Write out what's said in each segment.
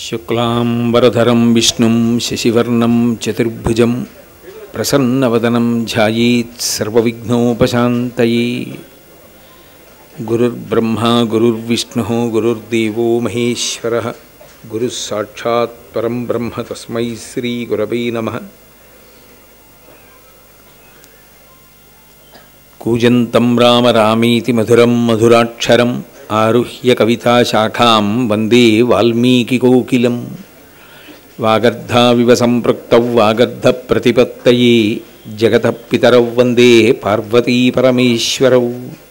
శుక్లాంబరధరం విష్ణుం శశివర్ణం చతుర్భుజం ప్రసన్నవదనం ధ్యాయేత్ సర్వవిఘ్నోపశాంతయే గురుర్బ్రహ్మా గురుర్విష్ణు గురుర్దేవో మహేశ్వర గురుः సాక్షాత్ పరం బ్రహ్మ తస్మై శ్రీగురవై నమః కూజంతం రామ రామీతి మధురం మధురాక్షరం ఆరుహ్య కవితాశాఖాం వందే వాల్మీకికోకిలం వాగర్ధావివ సంపృక్తౌ వాగర్ధప్రతిపత్తయే జగతః పితరౌ వందే పార్వతీపరమేశ్వరౌ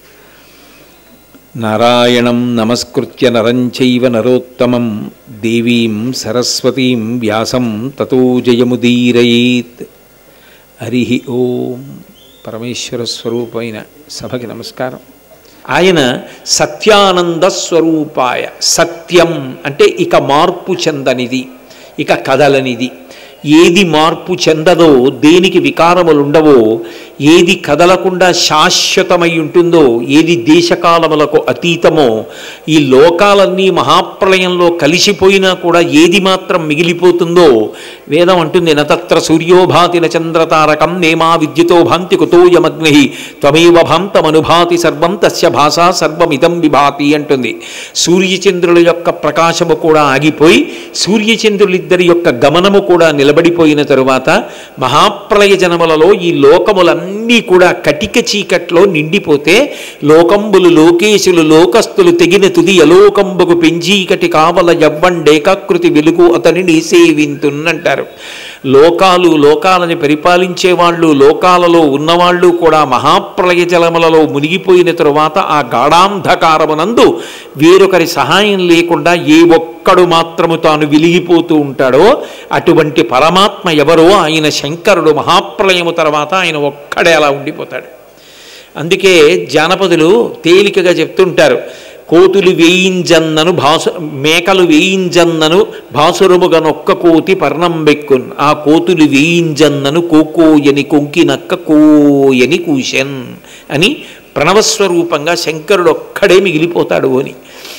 నారాయణం నమస్కృత్య నరం చైవ నరోత్తమం దేవీం సరస్వతీం వ్యాసం తతో జయముదీరయేత్ హరి ఓం పరమేశ్వర స్వరూపమైన సభకి నమస్కారం ఆయన సత్యానంద స్వరూపాయ సత్యం అంటే ఇక మార్పు చెందనిది ఇక కదలనిది ఏది మార్పు చెందదో దేనికి వికారములుండవో ఏది కదలకుండా శాశ్వతమై ఉంటుందో ఏది దేశకాలములకు అతీతమో ఈ లోకాలన్నీ మహాప్రళయంలో కలిసిపోయినా కూడా ఏది మాత్రం మిగిలిపోతుందో వేదం అంటుంది నతత్ర సూర్యోభాతి చంద్రతారకం నేమా విద్యుతో భాంతి కుతోయమగ్ని త్వమేవ భాంతమనుభాతి సర్వం తస్య భాషా సర్వమిదం విభాతి అంటుంది సూర్యచంద్రుల యొక్క ప్రకాశము కూడా ఆగిపోయి సూర్యచంద్రులిద్దరి యొక్క గమనము కూడా నిలబడిపోయిన తరువాత మహాప్రళయ జనములలో ఈ లోకములన్నీ కూడా కటిక చీకట్లో నిండిపోతే లోకంబులు లోకేశులు లోకస్తులు తెగిన తుది అలోకంబుకు పెంచీకటి కావల యవ్వండేకాకృతి వెలుగు అతనిని సేవింతున్నంటారు లోకాలు లోకాలని పరిపాలించే వాళ్ళు లోకాలలో ఉన్నవాళ్ళు కూడా మహాప్రళయ జలములలో మునిగిపోయిన తరువాత ఆ గాఢాంధకారమునందు వేరొకరి సహాయం లేకుండా ఏ ఒక్కడు మాత్రము తాను వెలిగిపోతూ ఉంటాడో అటువంటి పరమాత్మ ఎవరో ఆయన శంకరుడు మహాప్రళయము తర్వాత ఆయన ఒక్కడే అలా ఉండిపోతాడు అందుకే జానపదులు తేలికగా చెప్తుంటారు కోతులు వేయింజన్నను భాసు మేకలు వేయింజన్నను భాసురముగనొక్క కోతి పర్ణంబెక్కున్ ఆ కోతులు వేయింజన్నను కోకోయని కొంకినక్క కోయని కూశన్ అని ప్రణవస్వరూపంగా శంకరుడు ఒక్కడే మిగిలిపోతాడు అని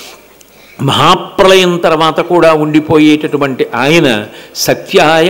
మహాప్రళయం తర్వాత కూడా ఉండిపోయేటటువంటి ఆయన సత్యాయ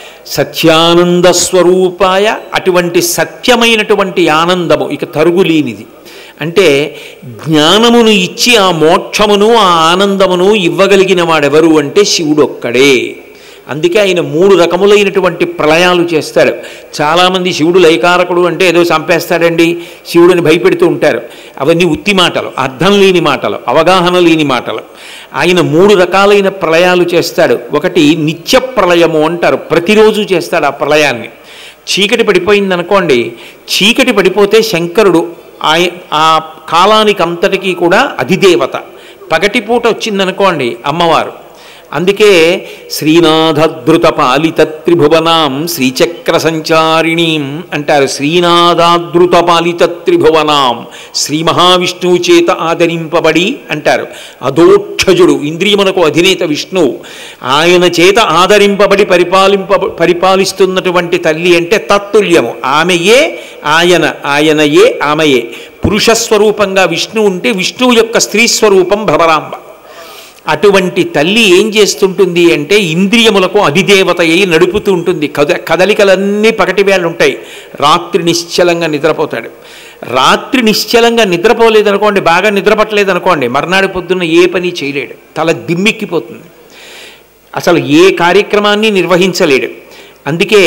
సత్యానంద స్వరూపాయ అటువంటి సత్యమైనటువంటి ఆనందము ఇక తరుగులేనిది అంటే జ్ఞానమును ఇచ్చి ఆ మోక్షమును ఆ ఆనందమును ఇవ్వగలిగిన వాడెవరు అంటే శివుడు ఒక్కడే అందుకే ఆయన మూడు రకములైనటువంటి ప్రళయాలు చేస్తాడు చాలామంది శివుడు లైకారకుడు అంటే ఏదో చంపేస్తాడండి శివుడిని భయపెడుతూ ఉంటారు అవన్నీ ఉత్తి మాటలు అర్థం లేని మాటలు అవగాహన లేని మాటలు ఆయన మూడు రకాలైన ప్రళయాలు చేస్తాడు ఒకటి నిత్య ప్రళయము అంటారు ప్రతిరోజు చేస్తాడు ఆ ప్రళయాన్ని చీకటి పడిపోయింది అనుకోండి చీకటి పడిపోతే శంకరుడు ఆయ ఆ కాలానికి అంతటికీ కూడా అధిదేవత పగటిపూట వచ్చిందనుకోండి అమ్మవారు అందుకే శ్రీనాథధృత పాలిత త్రిభువనాం శ్రీచక్ర సంచారిణీం అంటారు శ్రీనాథాధృత పాలిత త్రిభువనాం శ్రీ మహావిష్ణువు చేత ఆదరింపబడి అంటారు అధోక్షజుడు ఇంద్రియమునకు అధినేత విష్ణువు ఆయన చేత ఆదరింపబడి పరిపాలింప పరిపాలిస్తున్నటువంటి తల్లి అంటే తత్తుల్యము ఆమెయే ఆయన ఆయనయే ఆమెయే పురుషస్వరూపంగా విష్ణువు ఉంటే విష్ణువు యొక్క స్త్రీ స్వరూపం భవరాంబ అటువంటి తల్లి ఏం చేస్తుంటుంది అంటే ఇంద్రియములకు అధిదేవత అయి నడుపుతూ ఉంటుంది కద కదలికలన్నీ పగటి వేళ ఉంటాయి రాత్రి నిశ్చలంగా నిద్రపోతాడు రాత్రి నిశ్చలంగా నిద్రపోలేదనుకోండి బాగా నిద్రపట్టలేదనుకోండి మర్నాడు పొద్దున్న ఏ పని చేయలేడు తల దిమ్మెక్కిపోతుంది అసలు ఏ కార్యక్రమాన్ని నిర్వహించలేడు అందుకే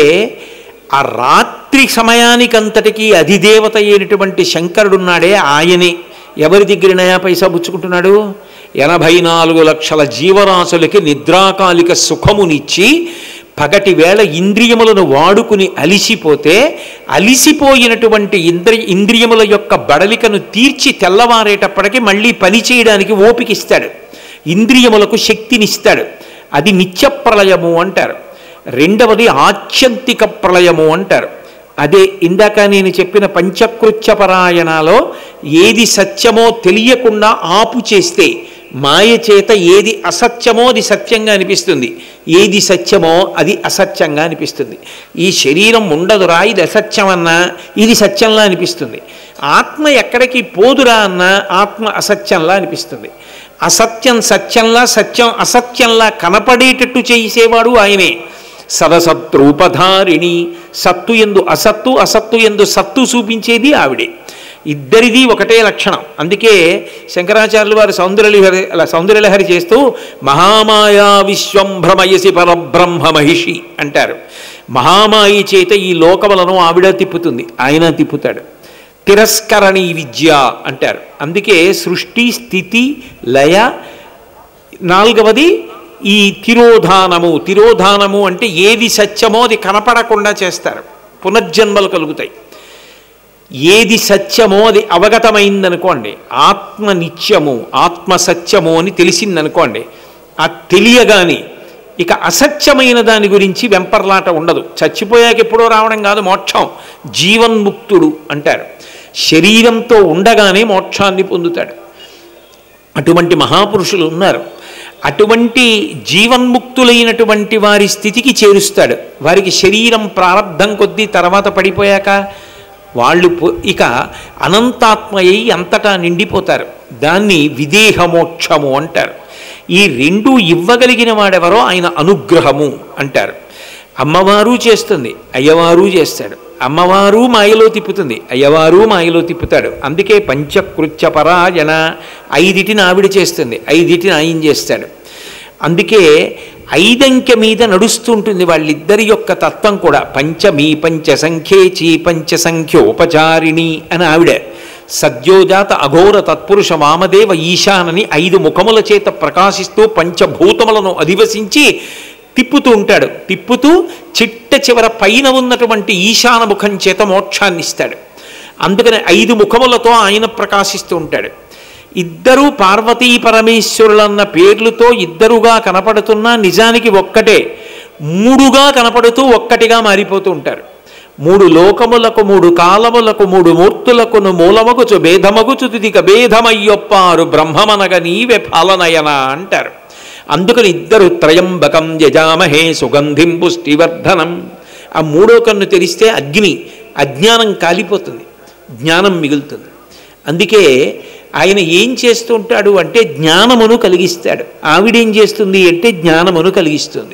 ఆ రాత్రి సమయానికంతటికీ అధిదేవత అయినటువంటి శంకరుడున్నాడే ఆయనే ఎవరి దగ్గర నయా పైసా పుచ్చుకుంటున్నాడు ఎనభై నాలుగు లక్షల జీవరాశులకి నిద్రాకాలిక సుఖమునిచ్చి పగటి వేళ ఇంద్రియములను వాడుకుని అలిసిపోతే అలిసిపోయినటువంటి ఇంద్రి ఇంద్రియముల యొక్క బడలికను తీర్చి తెల్లవారేటప్పటికి మళ్ళీ పని చేయడానికి ఓపికిస్తాడు ఇంద్రియములకు శక్తినిస్తాడు అది నిత్య ప్రళయము అంటారు రెండవది ఆత్యంతిక ప్రళయము అంటారు అదే ఇందాక నేను చెప్పిన పంచకృత్య పరాయణాలో ఏది సత్యమో తెలియకుండా ఆపు చేస్తే మాయ చేత ఏది అసత్యమో అది సత్యంగా అనిపిస్తుంది ఏది సత్యమో అది అసత్యంగా అనిపిస్తుంది ఈ శరీరం ఉండదురా ఇది అసత్యమన్నా ఇది సత్యంలా అనిపిస్తుంది ఆత్మ ఎక్కడికి పోదురా అన్నా ఆత్మ అసత్యంలా అనిపిస్తుంది అసత్యం సత్యంలా సత్యం అసత్యంలా కనపడేటట్టు చేసేవాడు ఆయనే సదసత్రూపధారిణి సత్తు ఎందు అసత్తు అసత్తు ఎందు సత్తు చూపించేది ఆవిడే ఇద్దరిది ఒకటే లక్షణం అందుకే శంకరాచార్యులు వారు సౌందర్యలహరి అలా సౌందర్యలహరి చేస్తూ మహామాయా విశ్వం భ్రమయసి పరబ్రహ్మ మహిషి అంటారు మహామాయి చేత ఈ లోకములను ఆవిడ తిప్పుతుంది ఆయన తిప్పుతాడు తిరస్కరణి విద్య అంటారు అందుకే సృష్టి స్థితి లయ నాలుగవది ఈ తిరోధానము తిరోధానము అంటే ఏది సత్యమో అది కనపడకుండా చేస్తారు పునర్జన్మలు కలుగుతాయి ఏది సత్యమో అది అవగతమైందనుకోండి ఆత్మ నిత్యము ఆత్మ సత్యము అని తెలిసిందనుకోండి ఆ తెలియగాని ఇక అసత్యమైన దాని గురించి వెంపర్లాట ఉండదు చచ్చిపోయాక ఎప్పుడో రావడం కాదు మోక్షం జీవన్ముక్తుడు అంటారు శరీరంతో ఉండగానే మోక్షాన్ని పొందుతాడు అటువంటి మహాపురుషులు ఉన్నారు అటువంటి జీవన్ముక్తులైనటువంటి వారి స్థితికి చేరుస్తాడు వారికి శరీరం ప్రారంధం కొద్దీ తర్వాత పడిపోయాక వాళ్ళు పో- ఇక అనంతాత్మయ్యి అంతటా నిండిపోతారు దాన్ని విదేహమోక్షము అంటారు ఈ రెండు ఇవ్వగలిగిన వాడెవరో ఆయన అనుగ్రహము అంటారు అమ్మవారు చేస్తుంది అయ్యవారు చేస్తాడు అమ్మవారు మాయలో తిప్పుతుంది అయ్యవారు మాయలో తిప్పుతాడు అందుకే పంచకృత్య పరాయణ ఐదిటిని ఆవిడ చేస్తుంది ఐదిటిని ఆయన చేస్తాడు అందుకే ఐదంకె మీద నడుస్తుంటుంది వాళ్ళిద్దరి యొక్క తత్వం కూడా పంచమీ పంచ సంఖ్యేచి పంచ సంఖ్యోపచారిణి అని ఆవిడ సద్యోజాత అఘోర తత్పురుష వామదేవ ఈశానని ఐదు ముఖముల చేత ప్రకాశిస్తూ పంచభూతములను అధివసించి తిప్పుతూ ఉంటాడు తిప్పుతూ చిట్ట చివర పైన ఉన్నటువంటి ఈశాన ముఖం చేత మోక్షాన్ని ఇస్తాడు అందుకని ఐదు ముఖములతో ఆయన ప్రకాశిస్తూ ఉంటాడు ఇద్దరూ పార్వతీ పరమేశ్వరులన్న పేర్లతో ఇద్దరుగా కనపడుతున్నా నిజానికి ఒక్కటే మూడుగా కనపడుతూ ఒక్కటిగా మారిపోతూ ఉంటారు మూడు లోకములకు మూడు కాలములకు మూడు మూర్తులకును మూలమగుచు భేదమగుచు తుదిక భేదమయ్యొప్పారు బ్రహ్మమనగ నీవే పాలనయన అంటారు అందుకని ఇద్దరు త్రయంబకం యజామహే సుగంధిం పుష్టివర్ధనం ఆ మూడో కన్ను తెరిస్తే అగ్ని అజ్ఞానం కాలిపోతుంది జ్ఞానం మిగులుతుంది అందుకే ఆయన ఏం చేస్తూ ఉంటాడు అంటే జ్ఞానమును కలిగిస్తాడు ఆవిడేం చేస్తుంది అంటే జ్ఞానమును కలిగిస్తుంది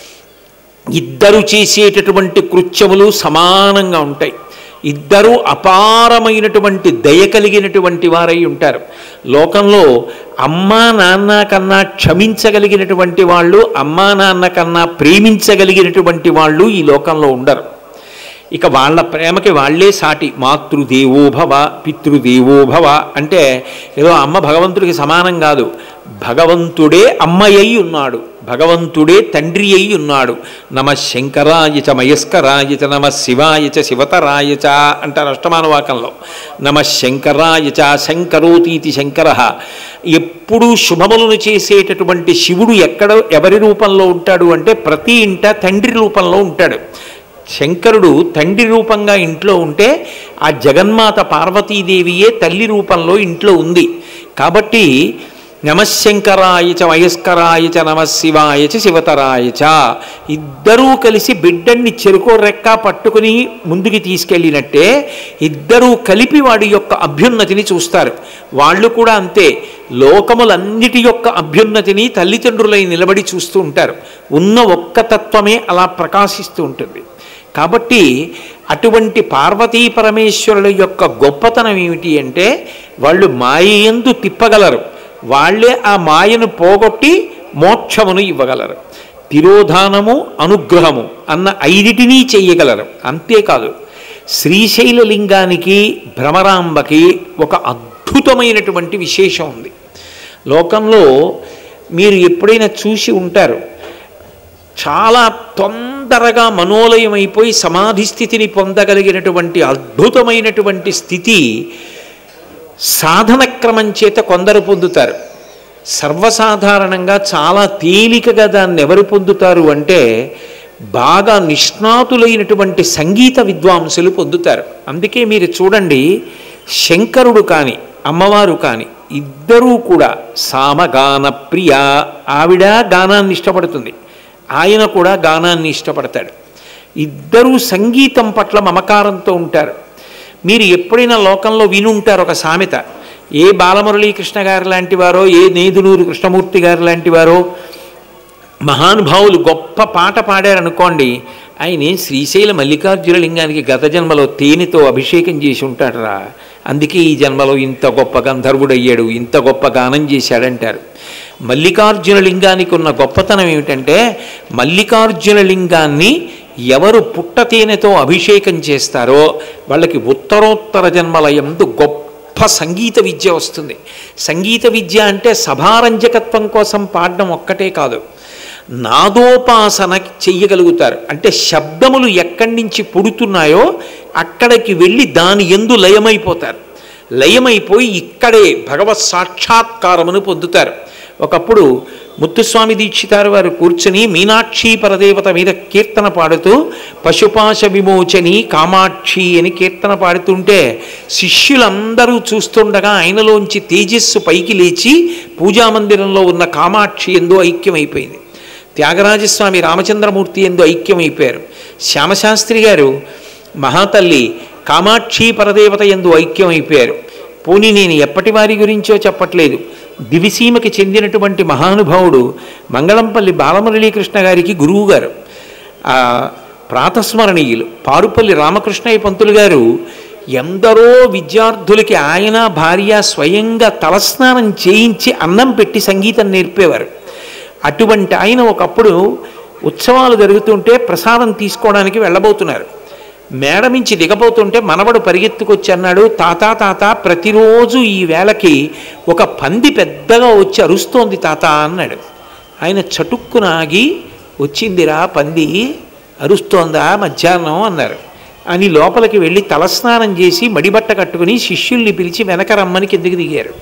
ఇద్దరు చేసేటటువంటి కృత్యములు సమానంగా ఉంటాయి ఇద్దరూ అపారమైనటువంటి దయ కలిగినటువంటి వారై ఉంటారు లోకంలో అమ్మా నాన్న కన్నా క్షమించగలిగినటువంటి వాళ్ళు అమ్మా నాన్న కన్నా ప్రేమించగలిగినటువంటి వాళ్ళు ఈ లోకంలో ఉండరు ఇక వాళ్ళ ప్రేమకి వాళ్ళే సాటి మాతృదేవోభవ పితృదేవోభవ అంటే ఏదో అమ్మ భగవంతుడికి సమానం కాదు భగవంతుడే అమ్మయ్యి ఉన్నాడు భగవంతుడే తండ్రి అయి ఉన్నాడు నమ శంకరాయ చ మయస్కరాయ చ నమ శివాయ చ శివతరాయ చ అంటారు అష్టమానువాకంలో నమ శంకరాయ చ శంకరోతీతి శంకర ఎప్పుడూ శుభములను చేసేటటువంటి శివుడు ఎక్కడ ఎవరి రూపంలో ఉంటాడు అంటే ప్రతి ఇంట తండ్రి రూపంలో ఉంటాడు శంకరుడు తండ్రి రూపంగా ఇంట్లో ఉంటే ఆ జగన్మాత పార్వతీదేవియే తల్లి రూపంలో ఇంట్లో ఉంది కాబట్టి నమశంకరాయ చ వయస్కరాయ చ నమశివాయ చ శివతరాయ చ ఇద్దరూ కలిసి బిడ్డన్ని చెరుకో రెక్క పట్టుకుని ముందుకి తీసుకెళ్ళినట్టే ఇద్దరూ కలిపి వాడి యొక్క అభ్యున్నతిని చూస్తారు వాళ్ళు కూడా అంతే లోకములన్నిటి యొక్క అభ్యున్నతిని తల్లిదండ్రులై నిలబడి చూస్తూ ఉంటారు ఉన్న ఒక్క తత్వమే అలా ప్రకాశిస్తూ ఉంటుంది కాబట్టి అటువంటి పార్వతీ పరమేశ్వరుల యొక్క గొప్పతనం ఏమిటి అంటే వాళ్ళు మాయందు తిప్పగలరు వాళ్ళే ఆ మాయను పోగొట్టి మోక్షమును ఇవ్వగలరు తిరోధానము అనుగ్రహము అన్న ఐదిటినీ చెయ్యగలరు అంతేకాదు శ్రీశైల లింగానికి భ్రమరాంబకి ఒక అద్భుతమైనటువంటి విశేషం ఉంది లోకంలో మీరు ఎప్పుడైనా చూసి ఉంటారు చాలా తొందరగా మనోలయమైపోయి సమాధి స్థితిని పొందగలిగినటువంటి అద్భుతమైనటువంటి స్థితి సాధన క్రమం చేత కొందరు పొందుతారు సర్వసాధారణంగా చాలా తేలికగా దాన్ని ఎవరు పొందుతారు అంటే బాగా నిష్ణాతులైనటువంటి సంగీత విద్వాంసులు పొందుతారు అందుకే మీరు చూడండి శంకరుడు కానీ అమ్మవారు కానీ ఇద్దరూ కూడా సామగాన ప్రియ ఆవిడ గానాన్ని ఇష్టపడుతుంది ఆయన కూడా గానాన్ని ఇష్టపడతాడు ఇద్దరూ సంగీతం పట్ల మమకారంతో ఉంటారు మీరు ఎప్పుడైనా లోకంలో వినుంటారు ఒక సామెత ఏ బాలమురళీకృష్ణ గారు లాంటి వారో ఏ నేదునూరు కృష్ణమూర్తి గారు లాంటి వారో మహానుభావులు గొప్ప పాట పాడారనుకోండి ఆయన శ్రీశైల మల్లికార్జున లింగానికి గత జన్మలో తేనెతో అభిషేకం చేసి ఉంటాడరా అందుకే ఈ జన్మలో ఇంత గొప్ప గంధర్వుడయ్యాడు ఇంత గొప్ప గానం చేశాడంటారు మల్లికార్జున లింగానికి ఉన్న గొప్పతనం ఏమిటంటే మల్లికార్జున లింగాన్ని ఎవరు పుట్ట తేనెతో అభిషేకం చేస్తారో వాళ్ళకి ఉత్తరోత్తర జన్మల ఎందు గొప్ప సంగీత విద్య వస్తుంది సంగీత విద్య అంటే సభారంజకత్వం కోసం పాడడం ఒక్కటే కాదు నాదోపాసన చెయ్యగలుగుతారు అంటే శబ్దములు ఎక్కడి నుంచి పుడుతున్నాయో అక్కడికి వెళ్ళి దాని ఎందు లయమైపోతారు లయమైపోయి ఇక్కడే భగవత్ సాక్షాత్కారమును పొందుతారు ఒకప్పుడు ముత్తుస్వామి దీక్షితారు వారు కూర్చుని మీనాక్షి పరదేవత మీద కీర్తన పాడుతూ పశుపాశ విమోచని కామాక్షి అని కీర్తన పాడుతుంటే శిష్యులందరూ చూస్తుండగా ఆయనలోంచి తేజస్సు పైకి లేచి పూజామందిరంలో ఉన్న కామాక్షి ఎందు ఐక్యమైపోయింది త్యాగరాజస్వామి రామచంద్రమూర్తి ఎందు ఐక్యమైపోయారు శ్యామశాస్త్రి గారు మహాతల్లి కామాక్షి పరదేవత ఎందు ఐక్యమైపోయారు పోనీ నేను ఎప్పటి వారి గురించో చెప్పట్లేదు దివిసీమకి చెందినటువంటి మహానుభావుడు మంగళంపల్లి బాలమురళీకృష్ణ గారికి గురువు గారు ఆ ప్రాతస్మరణీయులు పారుపల్లి రామకృష్ణయ్య పంతులు గారు ఎందరో విద్యార్థులకి ఆయన భార్య స్వయంగా తలస్నానం చేయించి అన్నం పెట్టి సంగీతం నేర్పేవారు అటువంటి ఆయన ఒకప్పుడు ఉత్సవాలు జరుగుతుంటే ప్రసాదం తీసుకోవడానికి వెళ్ళబోతున్నారు మేడ మించి దిగబోతుంటే మనవడు పరిగెత్తుకొచ్చి అన్నాడు తాత తాత ప్రతిరోజు ఈ వేళకి ఒక పంది పెద్దగా వచ్చి అరుస్తోంది తాత అన్నాడు ఆయన చటుక్కున ఆగి వచ్చిందిరా పంది అరుస్తోందా మధ్యాహ్నం అన్నారు అని లోపలికి వెళ్ళి తలస్నానం చేసి మడిబట్ట కట్టుకుని శిష్యుల్ని పిలిచి వెనక రమ్మని కిందికి దిగారు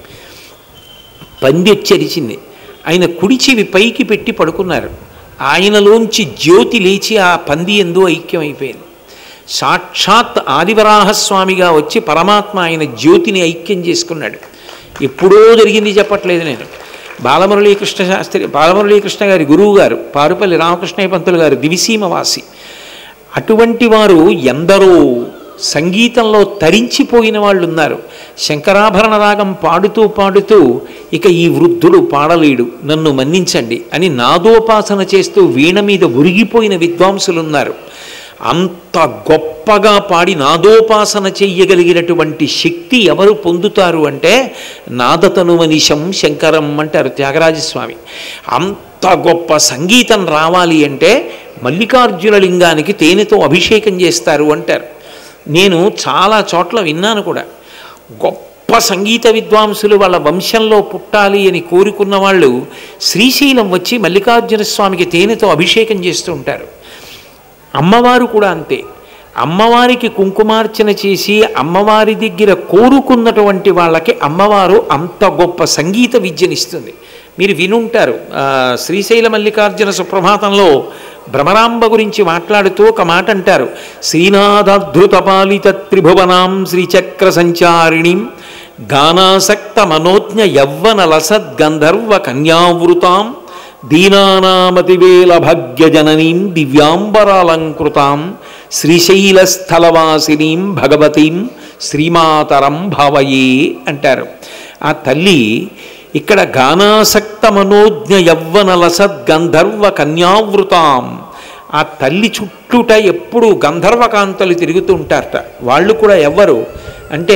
పంది వచ్చి అరిచింది ఆయన కుడి చెవి పైకి పెట్టి పడుకున్నారు ఆయనలోంచి జ్యోతి లేచి ఆ పంది ఎందు ఐక్యమైపోయింది సాక్షాత్ ఆదివరాహస్వామిగా వచ్చి పరమాత్మ ఆయన జ్యోతిని ఐక్యం చేసుకున్నాడు ఎప్పుడో జరిగింది చెప్పట్లేదు నేను బాలమురళీకృష్ణ శాస్త్రి బాలమురళీకృష్ణ గారి గురువు గారు పారుపల్లి రామకృష్ణయ్య పంతులు గారు దివిసీమవాసి అటువంటి వారు ఎందరో సంగీతంలో తరించిపోయిన వాళ్ళు ఉన్నారు శంకరాభరణ రాగం పాడుతూ పాడుతూ ఇక ఈ వృద్ధుడు పాడలేడు నన్ను మన్నించండి అని నాదోపాసన చేస్తూ వీణ మీద ఉరిగిపోయిన విద్వాంసులు ఉన్నారు అంత గొప్పగా పాడి నాదోపాసన చెయ్యగలిగినటువంటి శక్తి ఎవరు పొందుతారు అంటే నాదతనుమనిషం శంకరం అంటారు త్యాగరాజస్వామి అంత గొప్ప సంగీతం రావాలి అంటే మల్లికార్జున లింగానికి తేనెతో అభిషేకం చేస్తారు అంటారు నేను చాలా చోట్ల విన్నాను కూడా గొప్ప సంగీత విద్వాంసులు వాళ్ళ వంశంలో పుట్టాలి అని కోరుకున్న వాళ్ళు శ్రీశైలం వచ్చి మల్లికార్జున స్వామికి తేనెతో అభిషేకం చేస్తూ ఉంటారు అమ్మవారు కూడా అంతే అమ్మవారికి కుంకుమార్చన చేసి అమ్మవారి దగ్గర కోరుకున్నటువంటి వాళ్ళకి అమ్మవారు అంత గొప్ప సంగీత విద్యనిస్తుంది మీరు వినుంటారు ఆ, శ్రీశైల మల్లికార్జున సుప్రభాతంలో భ్రమరాంబ గురించి మాట్లాడుతూ ఒక మాట అంటారు శ్రీనాథధృతపాలిత త్రిభువనాం శ్రీచక్ర సంచారిణీం గానాసక్త మనోజ్ఞ యవ్వన లసద్గంధర్వ కన్యావృతాం దీనానామతివేల భాగ్యజననీం దివ్యాంబరాలంకృతాం శ్రీశైలస్థలవాసినీం భగవతీం శ్రీమాతరం భావయే అంటారు ఆ తల్లి ఇక్కడ గానాసక్త మనోజ్ఞ యవ్వన లసద్గంధర్వ కన్యావృతాం ఆ తల్లి చుట్టూట ఎప్పుడు గంధర్వకాంతలు తిరుగుతూ ఉంటారట వాళ్ళు కూడా ఎవ్వరు అంటే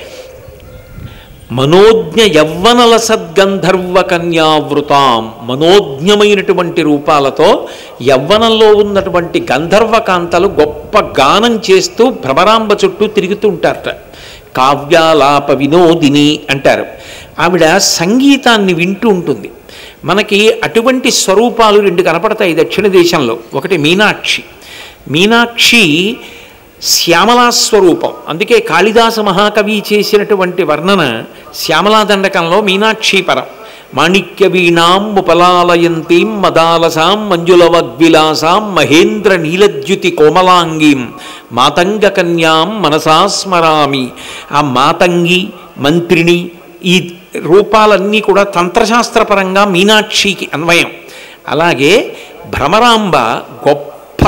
మనోజ్ఞ యవ్వనల సద్గంధర్వ కన్యావృతాం మనోజ్ఞమైనటువంటి రూపాలతో యవ్వనంలో ఉన్నటువంటి గంధర్వకాంతలు గొప్ప గానం చేస్తూ భ్రమరాంబ చుట్టూ తిరుగుతూ ఉంటారట కావ్యాలాప వినోదిని అంటారు ఆవిడ సంగీతాన్ని వింటూ ఉంటుంది మనకి అటువంటి స్వరూపాలు రెండు కనపడతాయి దక్షిణ దేశంలో ఒకటి మీనాక్షి మీనాక్షి శ్యామలా స్వరూపం అందుకే కాళిదాస మహాకవి చేసినటువంటి వర్ణన శ్యామలా దండకంలో మీనాక్షీపరం మాణిక్య వీణాం ఉపలాలయంతీం మదాలసాం మంజులవద్విలాసాం మహేంద్ర నీలద్యుతి కోమలాంగీం మాతంగ కన్యాం మనసా స్మరామి ఆ మాతంగి మంత్రిని ఈ రూపాలన్నీ కూడా తంత్రశాస్త్రపరంగా మీనాక్షికి అన్వయం అలాగే భ్రమరాంబ గొప్ప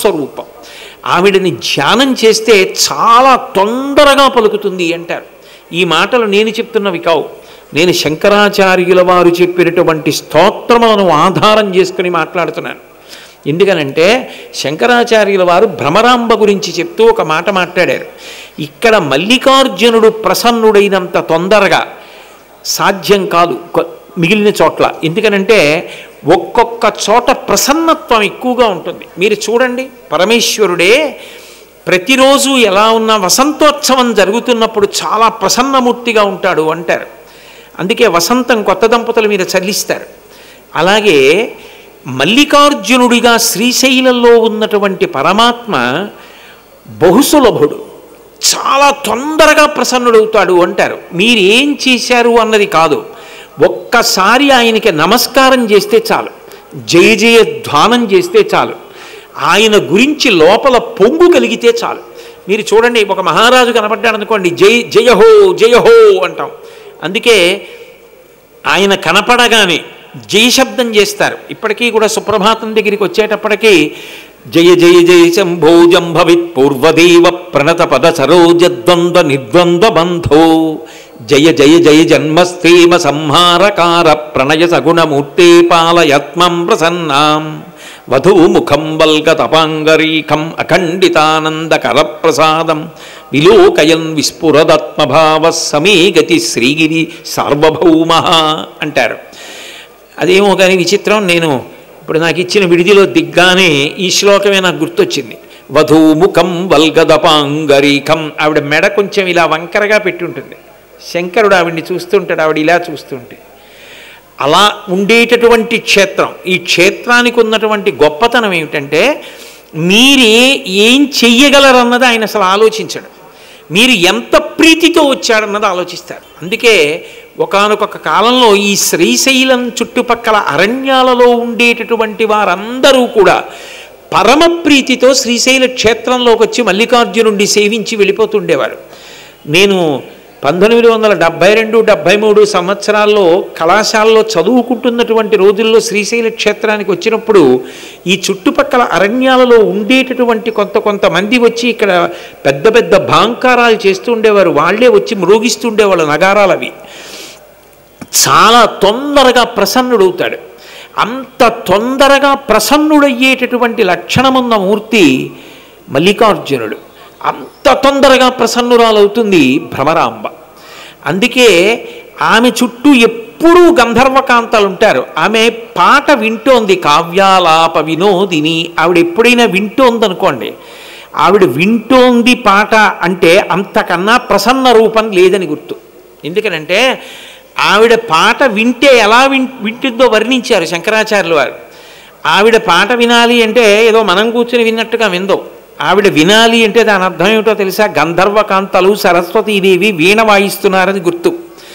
తత్వస్వరూపం ఆవిడని ధ్యానం చేస్తే చాలా తొందరగా పలుకుతుంది అంటారు ఈ మాటలు నేను చెప్తున్నవి కావు నేను శంకరాచార్యుల వారు చెప్పినటువంటి స్తోత్రములను ఆధారం చేసుకుని మాట్లాడుతున్నాను ఎందుకనంటే శంకరాచార్యుల వారు భ్రమరాంబ గురించి చెప్తూ ఒక మాట మాట్లాడారు ఇక్కడ మల్లికార్జునుడు ప్రసన్నుడైనంత తొందరగా సాధ్యం కాదు కొ- మిగిలిన చోట్ల ఎందుకనంటే ఒక్కొక్క చోట ప్రసన్నత్వం ఎక్కువగా ఉంటుంది మీరు చూడండి పరమేశ్వరుడే ప్రతిరోజు ఎలా ఉన్న వసంతోత్సవం జరుగుతున్నప్పుడు చాలా ప్రసన్నమూర్తిగా ఉంటాడు అంటారు అందుకే వసంతం కొత్త దంపతుల మీద చల్లిస్తారు అలాగే మల్లికార్జునుడిగా శ్రీశైలంలో ఉన్నటువంటి పరమాత్మ బహుసులభుడు చాలా తొందరగా ప్రసన్నుడవుతాడు అంటారు మీరు ఏం చేశారు అన్నది కాదు ఒక్కసారి ఆయనకి నమస్కారం చేస్తే చాలు జయ జయ ధ్వానం చేస్తే చాలు ఆయన గురించి లోపల పొంగు కలిగితే చాలు మీరు చూడండి ఒక మహారాజు కనపడ్డాడు అనుకోండి జై జయహో జయహో అంటాం అందుకే ఆయన కనపడగానే జయశబ్దం చేస్తారు ఇప్పటికీ కూడా సుప్రభాతం దగ్గరికి వచ్చేటప్పటికీ జయ జయ జయ శంభో జంభవిత్ పూర్వదేవ ప్రణత పద సరోజ ద్వంద్వ నిర్ద్వంద్వ బంధో జయ జయ జయ జన్మస్థేమ సంహారకార ప్రణయ సగుణమూర్తే పాలయత్మం ప్రసన్నాం వధూముఖం వల్గతపాంగరీకం అఖండితానందకర ప్రసాదం విలోకయన్ విస్ఫురదత్మభావ సమీ గతి శ్రీగిరి సార్వభౌమ అంటారు అదేమో కానీ విచిత్రం నేను ఇప్పుడు నాకు ఇచ్చిన విడిదిలో దిగ్గానే ఈ శ్లోకమే నాకు గుర్తొచ్చింది వధూముఖం వల్గదపాంగరీకం ఆవిడ మెడ కొంచెం ఇలా వంకరగా పెట్టి ఉంటుంది శంకరుడు ఆవిడ్ని చూస్తుంటాడు ఆవిడ ఇలా చూస్తుంటే అలా ఉండేటటువంటి క్షేత్రం ఈ క్షేత్రానికి ఉన్నటువంటి గొప్పతనం ఏమిటంటే మీరే ఏం చెయ్యగలరన్నది ఆయన అసలు ఆలోచించడు మీరు ఎంత ప్రీతితో వచ్చాడన్నది ఆలోచిస్తారు అందుకే ఒకానొక కాలంలో ఈ శ్రీశైలం చుట్టుపక్కల అరణ్యాలలో ఉండేటటువంటి వారందరూ కూడా పరమ ప్రీతితో శ్రీశైల క్షేత్రంలోకి వచ్చి మల్లికార్జునుడిని సేవించి వెళ్ళిపోతుండేవారు నేను పంతొమ్మిది వందల డెబ్భై రెండు డెబ్భై మూడు సంవత్సరాల్లో కళాశాలలో చదువుకుంటున్నటువంటి రోజుల్లో శ్రీశైల క్షేత్రానికి వచ్చినప్పుడు ఈ చుట్టుపక్కల అరణ్యాలలో ఉండేటటువంటి కొంత కొంతమంది వచ్చి ఇక్కడ పెద్ద పెద్ద భాంకారాలు చేస్తూ ఉండేవారు వాళ్ళే వచ్చి మ్రోగిస్తుండేవాళ్ళు నగారాలు అవి చాలా తొందరగా ప్రసన్నుడవుతాడు అంత తొందరగా ప్రసన్నుడయ్యేటటువంటి లక్షణమున్న మూర్తి మల్లికార్జునుడు అంత తొందరగా ప్రసన్నురాలవుతుంది భ్రమరాంబ అందుకే ఆమె చుట్టూ ఎప్పుడూ గంధర్వకాంతలు ఉంటారు ఆమె పాట వింటోంది కావ్యాలాప వినోదిని ఆవిడ ఎప్పుడైనా వింటోందనుకోండి ఆవిడ వింటోంది పాట అంటే అంతకన్నా ప్రసన్న రూపం లేదని గుర్తు ఎందుకనంటే ఆవిడ పాట వింటే ఎలా విన్ వింటుందో వర్ణించారు శంకరాచార్యులు వారు ఆవిడ పాట వినాలి అంటే ఏదో మనం కూర్చుని విన్నట్టుగా విందో ఆవిడ వినాలి అంటే దాని అర్థం ఏమిటో తెలుసా గంధర్వకాంతలు సరస్వతీదేవి వీణ వాయిస్తున్నారని గుర్తు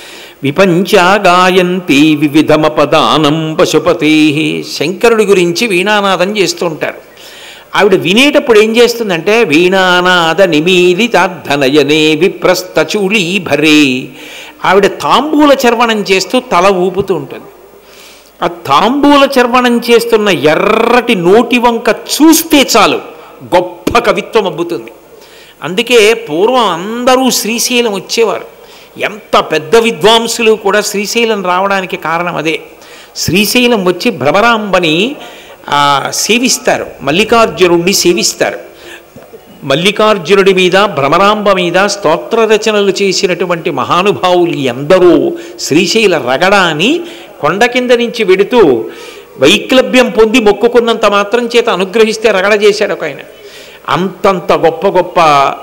విపంచా గాయంతి వివిధమపదానం పశుపతి శంకరుడి గురించి వీణానాదం చేస్తూ ఉంటారు ఆవిడ వినేటప్పుడు ఏం చేస్తుందంటే వీణానాద నిమీలితార్థనయనే విప్రస్థచూళీ భరే ఆవిడ తాంబూల చర్వణం చేస్తూ తల ఊపుతూ ఉంటుంది ఆ తాంబూల చర్వణం చేస్తున్న ఎర్రటి నోటి వంక చూస్తే చాలు గొప్ప కవిత్వం అబ్బుతుంది అందుకే పూర్వం అందరూ శ్రీశైలం వచ్చేవారు ఎంత పెద్ద విద్వాంసులు కూడా శ్రీశైలం రావడానికి కారణం అదే శ్రీశైలం వచ్చి భ్రమరాంబని ఆ, సేవిస్తారు మల్లికార్జునుడిని సేవిస్తారు మల్లికార్జునుడి మీద భ్రమరాంబ మీద స్తోత్ర రచనలు చేసినటువంటి మహానుభావులు ఎందరో శ్రీశైల రగడ అని కొండ కింద నుంచి వెడుతూ వైక్లభ్యం పొంది మొక్కుకున్నంత మాత్రం చేత అనుగ్రహిస్తే రగడ చేశాడు ఒక ఆయన అంతంత గొప్ప గొప్ప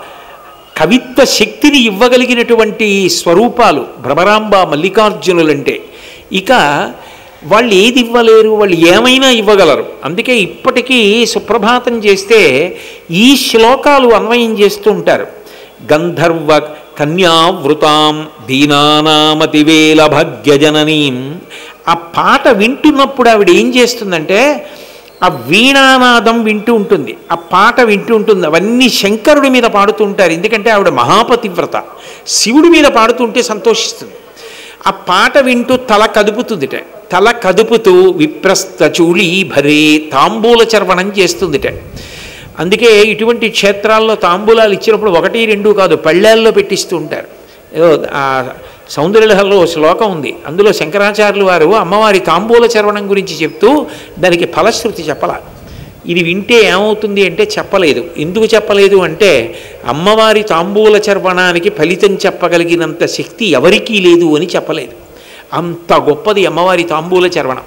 కవిత్వ శక్తిని ఇవ్వగలిగినటువంటి స్వరూపాలు భ్రమరాంబ మల్లికార్జునులంటే ఇక వాళ్ళు ఏది ఇవ్వలేరు వాళ్ళు ఏమైనా ఇవ్వగలరు అందుకే ఇప్పటికీ సుప్రభాతం చేస్తే ఈ శ్లోకాలు అన్వయం చేస్తూ ఉంటారు గంధర్వ కన్యావృతాం దీనానామతివేల భాగ్యజననీం ఆ పాట వింటున్నప్పుడు ఆవిడ ఏం చేస్తుందంటే ఆ వీణానాదం వింటూ ఉంటుంది ఆ పాట వింటూ ఉంటుంది అవన్నీ శంకరుడి మీద పాడుతూ ఉంటారు ఎందుకంటే ఆవిడ మహాపతివ్రత శివుడి మీద పాడుతుంటే సంతోషిస్తుంది ఆ పాట వింటూ తల కదుపుతుందిట తల కదుపుతూ విప్రస్థ చూళీ భరే తాంబూల చర్వణం చేస్తుందిట అందుకే ఇటువంటి క్షేత్రాల్లో తాంబూలాలు ఇచ్చినప్పుడు ఒకటి రెండు కాదు పళ్ళేల్లో పెట్టిస్తూ ఉంటారు ఏదో ఆ సౌందర్యలహరిలో ఓ శ్లోకం ఉంది అందులో శంకరాచార్యులు వారు అమ్మవారి తాంబూల చర్వణం గురించి చెప్తూ దానికి ఫలశ్రుతి చెప్పల ఇది వింటే ఏమవుతుంది అంటే చెప్పలేదు ఎందుకు చెప్పలేదు అంటే అమ్మవారి తాంబూల చర్వణానికి ఫలితం చెప్పగలిగినంత శక్తి ఎవరికీ లేదు అని చెప్పలేదు అంత గొప్పది అమ్మవారి తాంబూల చర్వణం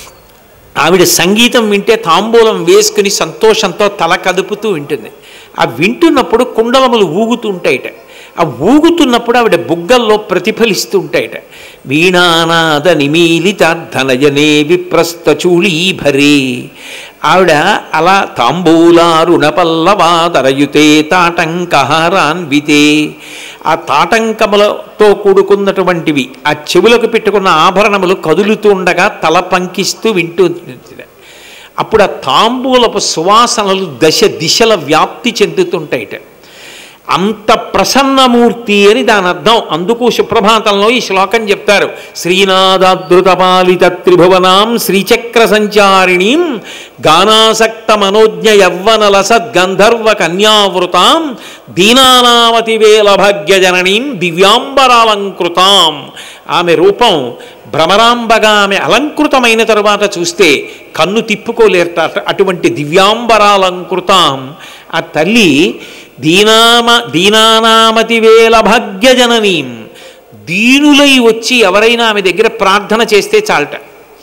ఆవిడ సంగీతం వింటే తాంబూలం వేసుకుని సంతోషంతో తల కదుపుతూ వింటుంది ఆ వింటున్నప్పుడు కుండలములు ఊగుతుంటాయిట ఆ ఊగుతున్నప్పుడు ఆవిడ బుగ్గల్లో ప్రతిఫలిస్తూ ఉంటాయిట వీణానాద నిమీలిత ధనజనే విప్రస్థ చూళీభరే ఆవిడ అలా తాంబూలారుణ పల్లవాదరయుతే తాటంకహారాన్వితే ఆ తాటంకములతో కూడుకున్నటువంటివి ఆ చెవులకు పెట్టుకున్న ఆభరణములు కదులుతూ ఉండగా తల పంకిస్తూ వింటూ అప్పుడు ఆ తాంబూలపు సువాసనలు దశ దిశల వ్యాప్తి చెందుతుంటాయిట అంత ప్రసన్నమూర్తి అని దాని అర్థం అందుకు సుప్రభాతంలో ఈ శ్లోకం చెప్తారు శ్రీనాథాదృతపాలిత త్రిభువనాం శ్రీచక్ర సంచారిణీం గానాసక్త మనోజ్ఞ యవ్వనల సద్గంధర్వ కన్యావృతాం దీనానామతి వేల భాగ్యజననీం దివ్యాంబరాలంకృతాం ఆమె రూపం భ్రమరాంబగా ఆమె అలంకృతమైన తరువాత చూస్తే కన్ను తిప్పుకోలేరట అటువంటి దివ్యాంబరాలంకృతాం ఆ తల్లి దీనామ దీనానామతి వేల భాగ్యజననీం దీనులై వచ్చి ఎవరైనా ఆమె దగ్గర ప్రార్థన చేస్తే చాలట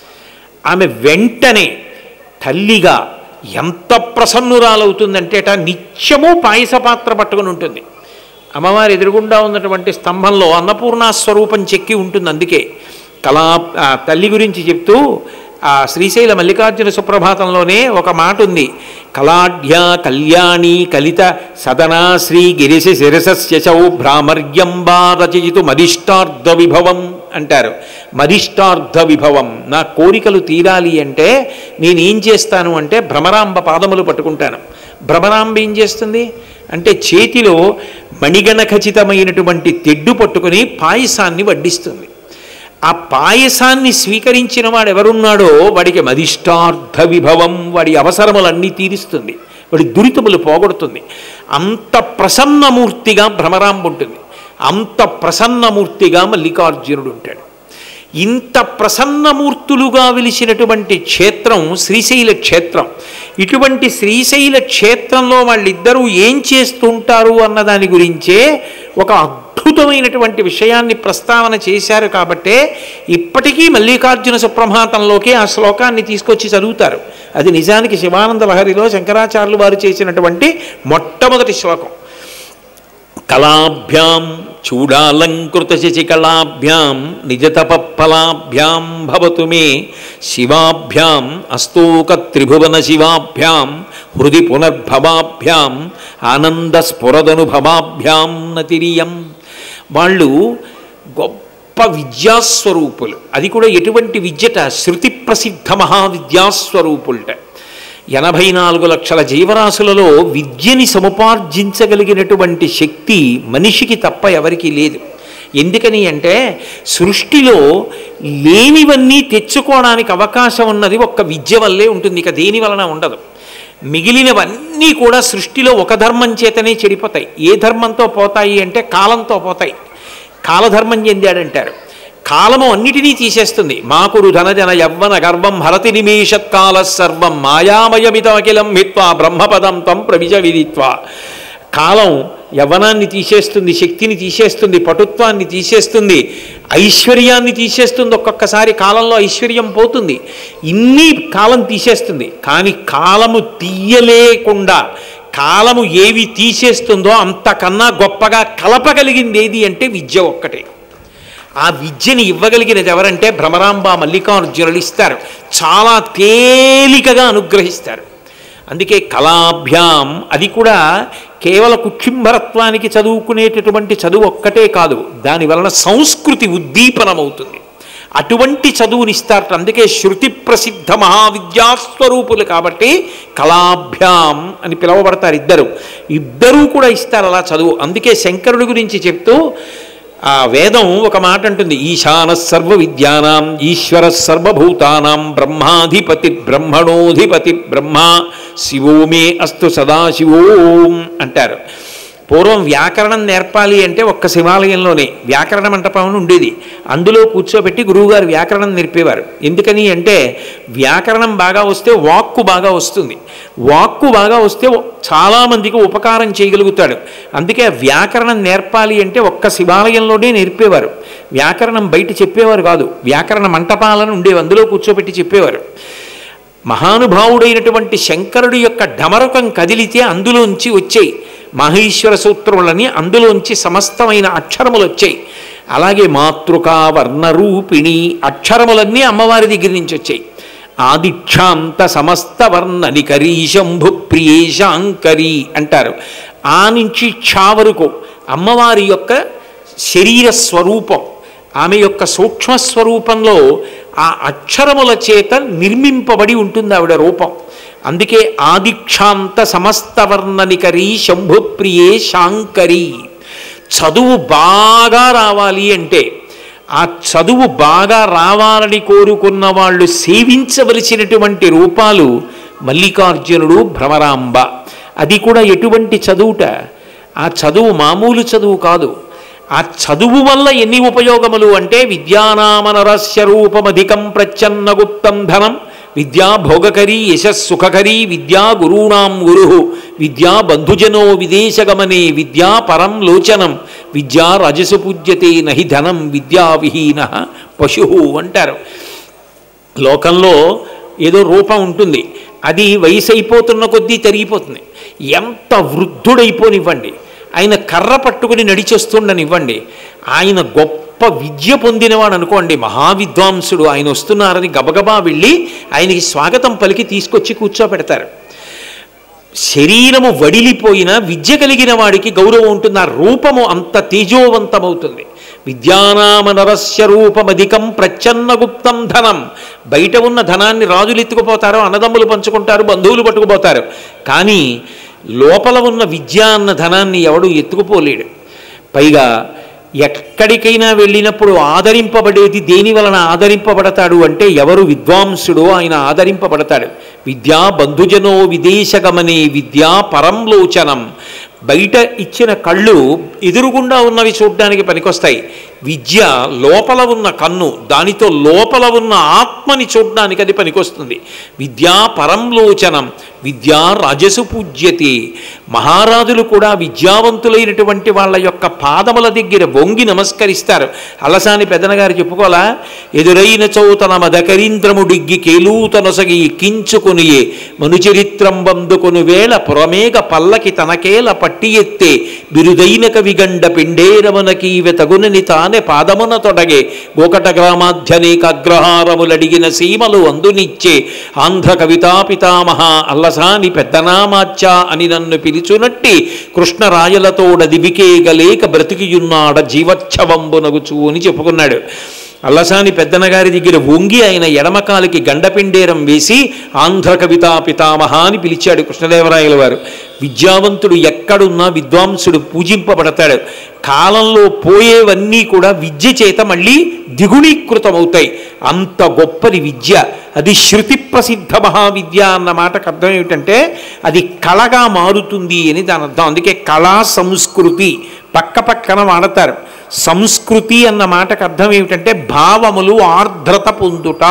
ఆమె వెంటనే తల్లిగా ఎంత ప్రసన్నురాలవుతుందంటే అట నిత్యము పాయస పాత్ర పట్టుకుని ఉంటుంది అమ్మవారి ఎదురుగుండా ఉన్నటువంటి స్తంభంలో అన్నపూర్ణ స్వరూపం చెక్కి ఉంటుంది అందుకే కళా ఆ తల్లి గురించి చెప్తూ ఆ శ్రీశైల మల్లికార్జున సుప్రభాతంలోనే ఒక మాట ఉంది కళాఢ్య కళ్యాణి కలిత సదనా శ్రీ గిరిశి శిరసస్యశౌ భ్రామర్యంబా రచయితు మదిష్టార్థ విభవం అంటారు మదిష్టార్థ విభవం నా కోరికలు తీరాలి అంటే నేనేం చేస్తాను అంటే భ్రమరాంబ పాదములు పట్టుకుంటాను భ్రమరాంబ ఏం చేస్తుంది అంటే చేతిలో మణిగణ ఖచ్చితమైనటువంటి తెడ్డు పట్టుకుని పాయసాన్ని వడ్డిస్తుంది ఆ పాయసాన్ని స్వీకరించిన వాడు ఎవరున్నాడో వాడికి మదిష్టార్థ విభవం వాడి అవసరములన్నీ తీరుస్తుంది వాడి దురితములు పోగొడుతుంది అంత ప్రసన్నమూర్తిగా భ్రమరాంబ ఉంటుంది అంత ప్రసన్నమూర్తిగా మల్లికార్జునుడు ఉంటాడు ఇంత ప్రసన్నమూర్తులుగా వెలిసినటువంటి క్షేత్రం శ్రీశైల క్షేత్రం ఇటువంటి శ్రీశైల క్షేత్రంలో వాళ్ళిద్దరూ ఏం చేస్తుంటారు అన్న దాని గురించే ఒక అద్భుతమైనటువంటి విషయాన్ని ప్రస్తావన చేశారు కాబట్టే ఇప్పటికీ మల్లికార్జున సుప్రభాతంలోకి ఆ శ్లోకాన్ని తీసుకొచ్చి చదువుతారు అది నిజానికి శివానంద లహరిలో శంకరాచార్యులు వారు చేసినటువంటి మొట్టమొదటి శ్లోకం కళాభ్యాం చూడాలంకృత శశికళాభ్యాం నిజతపఫలాభ్యాం భవతు మే శివాభ్యాం అస్తోక త్రిభువన శివాభ్యాం హృది పునర్భవాభ్యాం ఆనందస్ఫురదనుభవాభ్యాం నతిరియం వాళ్ళు గొప్ప విద్యాస్వరూపులు అది కూడా ఎటువంటి విద్యట శృతి ప్రసిద్ధ మహావిద్యాస్వరూపులట ఎనభై నాలుగు లక్షల జీవరాశులలో విద్యని సముపార్జించగలిగినటువంటి శక్తి మనిషికి తప్ప ఎవరికీ లేదు ఎందుకని అంటే సృష్టిలో లేనివన్నీ తెచ్చుకోవడానికి అవకాశం ఉన్నది ఒక్క విద్య వల్లే ఉంటుంది ఇక దేని వలన ఉండదు మిగిలినవన్నీ కూడా సృష్టిలో ఒక ధర్మం చేతనే చెడిపోతాయి ఏ ధర్మంతో పోతాయి అంటే కాలంతో పోతాయి కాలధర్మం చెందాడంటారు కాలము అన్నిటినీ తీసేస్తుంది మాకురు ధనజన యవ్వన గర్వం హరతి నిమేషత్కాల సర్వం మాయామయమితమఖిలం హిత్వా బ్రహ్మపదం తం ప్రవిజ విదిత్వా కాలం యవ్వనాన్ని తీసేస్తుంది శక్తిని తీసేస్తుంది పటుత్వాన్ని తీసేస్తుంది ఐశ్వర్యాన్ని తీసేస్తుంది ఒక్కొక్కసారి కాలంలో ఐశ్వర్యం పోతుంది ఇన్ని కాలం తీసేస్తుంది కానీ కాలము తీయలేకుండా కాలము ఏవి తీసేస్తుందో అంతకన్నా గొప్పగా కలపగలిగింది ఏది అంటే విద్య ఒక్కటే ఆ విద్యని ఇవ్వగలిగినది ఎవరంటే భ్రమరాంబ మల్లికార్జునులు ఇస్తారు చాలా తేలికగా అనుగ్రహిస్తారు అందుకే కళాభ్యాం అది కూడా కేవల కుక్షింభరత్వానికి చదువుకునేటటువంటి చదువు ఒక్కటే కాదు దాని వలన సంస్కృతి ఉద్దీపనమవుతుంది అటువంటి చదువునిస్తారు అందుకే శృతి ప్రసిద్ధ మహావిద్యాస్వరూపులు కాబట్టి కళాభ్యాం అని పిలువబడతారు ఇద్దరు ఇద్దరూ కూడా ఇస్తారు అలా చదువు అందుకే శంకరుడి గురించి చెప్తూ ఆ వేదం ఒక మాట అంటుంది ఈశాన సర్వ విద్యానాం ఈశ్వర సర్వభూతానాం బ్రహ్మాధిపతి బ్రహ్మణోధిపతి బ్రహ్మ శివో మే అస్తు సదాశివోం అంటారు పూర్వం వ్యాకరణం నేర్పాలి అంటే ఒక్క శివాలయంలోనే వ్యాకరణ మంటపం అని ఉండేది అందులో కూర్చోబెట్టి గురువుగారు వ్యాకరణం నేర్పేవారు ఎందుకని అంటే వ్యాకరణం బాగా వస్తే వాక్కు బాగా వస్తుంది వాక్కు బాగా వస్తే చాలామందికి ఉపకారం చేయగలుగుతాడు అందుకే ఆ వ్యాకరణం నేర్పాలి అంటే ఒక్క శివాలయంలోనే నేర్పేవారు వ్యాకరణం బయట చెప్పేవారు కాదు వ్యాకరణ మంటపాలను ఉండేవి అందులో కూర్చోబెట్టి చెప్పేవారు మహానుభావుడైనటువంటి శంకరుడి యొక్క డమరకం కదిలితే అందులోంచి వచ్చాయి మహేశ్వర సూత్రములని అందులోంచి సమస్తమైన అక్షరములు వచ్చాయి అలాగే మాతృకా వర్ణరూపిణి అక్షరములన్నీ అమ్మవారి దగ్గర నుంచి వచ్చాయి ఆదిక్షాంత సమస్త వర్ణనికరీ శంభు ప్రియేశాంకరి అంటారు ఆ నుంచి క్షా వరకు అమ్మవారి యొక్క శరీర స్వరూపం ఆమె యొక్క సూక్ష్మ స్వరూపంలో ఆ అక్షరముల చేత నిర్మింపబడి ఉంటుంది ఆవిడ రూపం అందుకే ఆదిక్షాంత సమస్త వర్ణనికరి శంభుప్రియే శాంకరి చదువు బాగా రావాలి అంటే ఆ చదువు బాగా రావాలని కోరుకున్న వాళ్ళు సేవించవలసినటువంటి రూపాలు మల్లికార్జునుడు భ్రమరాంబ అది కూడా ఎటువంటి చదువుట ఆ చదువు మామూలు చదువు కాదు ఆ చదువు వల్ల ఎన్ని ఉపయోగములు అంటే విద్యానామనరస్య రూపమధికం ప్రచ్ఛన్న గుప్తం ధనం విద్యా భోగకరీ యశస్సుఖకరీ విద్యా గురూణాం గురు విద్యా బంధుజనో విదేశగమనే విద్యా పరం లోచనం విద్యా రజసు పూజ్యతే నహి ధనం విద్యా విహీన పశు అంటారు లోకంలో ఏదో రూపం ఉంటుంది అది వయసు అయిపోతున్న కొద్దీ తరిగిపోతుంది ఎంత వృద్ధుడైపోనివ్వండి ఆయన కర్ర పట్టుకుని నడిచొస్తుండనివ్వండి ఆయన గొప్ప విద్య పొందినవాడు అనుకోండి మహావిద్వాంసుడు ఆయన వస్తున్నారని గబగబా వెళ్ళి ఆయనకి స్వాగతం పలికి తీసుకొచ్చి కూర్చోపెడతారు శరీరము వడిలిపోయిన విద్య కలిగిన వాడికి గౌరవం ఉంటుంది ఆ రూపము అంత తేజోవంతమవుతుంది విద్యానామ నరస్య రూపమధికం ప్రచ్ఛన్న గుప్తం ధనం బయట ఉన్న ధనాన్ని రాజులు ఎత్తుకుపోతారు అన్నదమ్ములు పంచుకుంటారు బంధువులు పట్టుకుపోతారు కానీ లోపల ఉన్న విద్య అన్న ధనాన్ని ఎవడు ఎత్తుకుపోలేడు పైగా ఎక్కడికైనా వెళ్ళినప్పుడు ఆదరింపబడేది దేని వలన ఆదరింపబడతాడు అంటే ఎవరు విద్వాంసుడో ఆయన ఆదరింపబడతాడు విద్యా బంధుజనో విదేశగమనే విద్యా పరంలోచనం బయట ఇచ్చిన కళ్ళు ఎదురుగుండా ఉన్నవి చూడడానికి పనికొస్తాయి విద్య లోపల ఉన్న కన్ను దానితో లోపల ఉన్న ఆత్మని చూడడానికి అది పనికొస్తుంది విద్యా పరంలోచనం విద్యా రజసు పూజ్యతే మహారాజులు కూడా విద్యావంతులైనటువంటి వాళ్ళ యొక్క పాదముల దగ్గర వంగి నమస్కరిస్తారు అలసాని పెద్దనగారు చెప్పుకోలా ఎదురైన చౌతన మదకరీంద్రముడిగ్గి కేలూతనొసగి కించుకునియే మనుచరిత్రం బందుకుని వేళ పురమేగ పల్లకి తనకేల పట్టి ఎత్తే బిరుదైన కవిగండ పిండేరమునకీవె తగునని తానే పాదమున తొడగే గోకట గ్రామాధ్యనేక అగ్రహారములడిగిన సీమలు అందునిచ్చే ఆంధ్ర కవితా పితామహ అల్లసాని పెద్దనామాచ్య అని నన్ను పిలుచునట్టి కృష్ణరాయలతోడ దివికేగలేక బ్రతికియున్నాడ జీవచ్ఛవంబునగుచు అని చెప్పుకున్నాడు అల్లసాని పెద్దనగారి దగ్గర వంగి ఆయన ఎడమకాలికి గండపిండేరం వేసి ఆంధ్ర కవితా పితామహ అని పిలిచాడు కృష్ణదేవరాయల వారు విద్యావంతుడు ఎక్కడున్నా విద్వాంసుడు పూజింపబడతాడు కాలంలో పోయేవన్నీ కూడా విద్య చేత మళ్ళీ దిగుణీకృతమవుతాయి అంత గొప్పది విద్య అది శృతి ప్రసిద్ధ మహావిద్య అన్న మాటకు అర్థం ఏమిటంటే అది కళగా మారుతుంది అని దాని అర్థం అందుకే కళా సంస్కృతి పక్క పక్కన వాడతారు సంస్కృతి అన్న మాటకు అర్థం ఏమిటంటే భావములు ఆర్ద్రత పొందుట